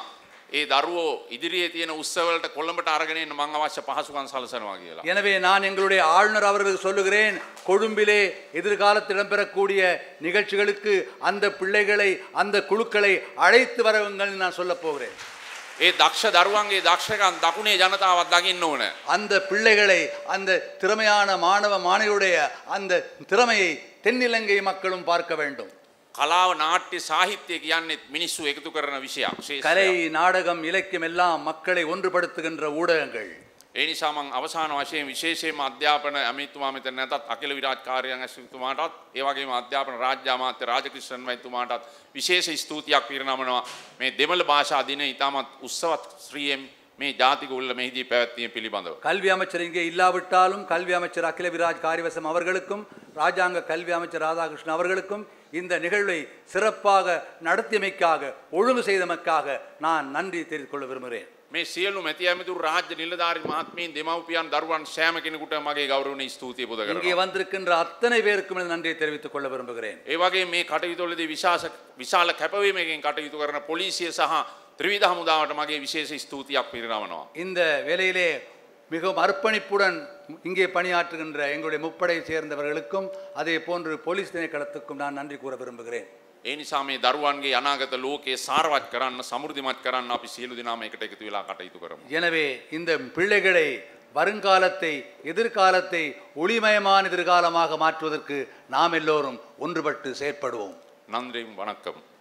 ඒ දරුවෝ ඉදිරියේ තියෙන උත්සවලට කොළඹට අරගෙන එන්න මං අවශ්‍ය පහසුකම් සලසනවා කියලා. எனவே நான் எங்களுடைய ஆளுநர் அவர்களுக்கு சொல்லுகிறேன் கொழும்பிலே எதிர்காலத்தில் இடம்பெறக்கூடிய நிகழ்ச்சிகளுக்கு அந்த பிள்ளைகளை அந்த குழுக்களை அழைத்து வரவுங்கள் நான் சொல்லப் போகிறேன் ඒ දක්ෂ දරුවන්ගේ දක්ෂකම් දකුණේ ජනතාවත් දකින්න ඕන. அந்த பிள்ளைகளை அந்த திறமையான மாணவ மாணவியுடைய அந்த திறமையை தென்னிலங்கை மக்களும் பார்க்க வேண்டும் කලාව නාට්‍ය සාහිත්‍යය කියන්නෙත් මිනිස්සු එකතු කරන විෂයක් கலை ශේෂ්ත්‍රයක්. நாடகம் இலக்கியம் எல்லாம் மக்களை ஒன்றுபடுத்துகின்ற ஊடகங்கள் ඒ නිසා මං අවසාන වශයෙන් විශේෂයෙන්ම අධ්‍යාපන ඇමතිතුමා මෙතන නැතත් අකිල විරාජ් කාර්යංග ඇමතිතුමාටත් ඒ වගේම අධ්‍යාපන රාජ්‍ය අමාත්‍ය රාජකෘෂ්ණන් මහත්මයාටත් විශේෂ ස්තුතියක් පිරිනමනවා මේ දෙමළ භාෂා දින ඉතාමත් උත්සවත් ශ්‍රීයෙන් මේ ජාතික උල්ල මෙහිදී පැවැත්වීම පිළිබඳව. கல்வி அமைச்சர் இங்கே இல்லாவிட்டாலும் கல்வி அமைச்சர் அகில விராஜ் காரிவசம் அவர்களுக்கும் ராஜாங்க கல்வி அமைச்சர் ராதாகிருஷ்ணன் அவர்களுக்கும் இந்த நிகழ்வை சிறப்பாக நடத்தியமைக்காக ஒழுங்கு செய்தமைக்காக நான் நன்றி தெரிவித்துக் கொள்ள விரும்புகிறேன் මේ සියලු මැති ඇමතුරු රාජ්‍ය නිලධාරි මහත්මීන් දෙමව්පියන් දරුවන් සෑම කෙනෙකුට මගේ ගෞරවනීය ස්තුතිය පුද இங்கே කරනවා. வந்திருக்கின்ற அத்தனை பேருக்கும் இந்த நன்றியை தெரிவித்துக் கொள்ள விரும்புகிறேன் ඒ වගේ මේ කටයුතුවලදී විශාස විශාල කැපවීමකින් කටයුතු කරන පොලිසිය සහ ත්‍රිවිධ හමුදාවට මගේ විශේෂ ස්තුතියක් පිරිනමනවා. இந்த வேலையிலே மிகவும் அர்ப்பணிப்புடன் இங்கே பணியாற்றுகின்ற எங்களுடைய முப்படை சேர்ந்தவர்களுக்கும் அதே போன்று போலீஸ் திணைக்களத்துக்கும் நான் நன்றி கூற விரும்புகிறேன் ඒ නිසා මේ දරුවන්ගේ අනාගත ලෝකයේ සාරවත් කරන්න සමෘද්ධිමත් කරන්න අපි සියලු දෙනාම එකට එකතු වෙලා කටයුතු කරමු. எனவே இந்த பிள்ளைகளை வருங்காலத்தை எதிர்காலத்தை ஒளிமயமான எதிர்காலமாக மாற்றுவதற்கு நாம் எல்லோரும் ஒன்றுபட்டு செயற்படுவோம் நன்றியும் வணக்கம்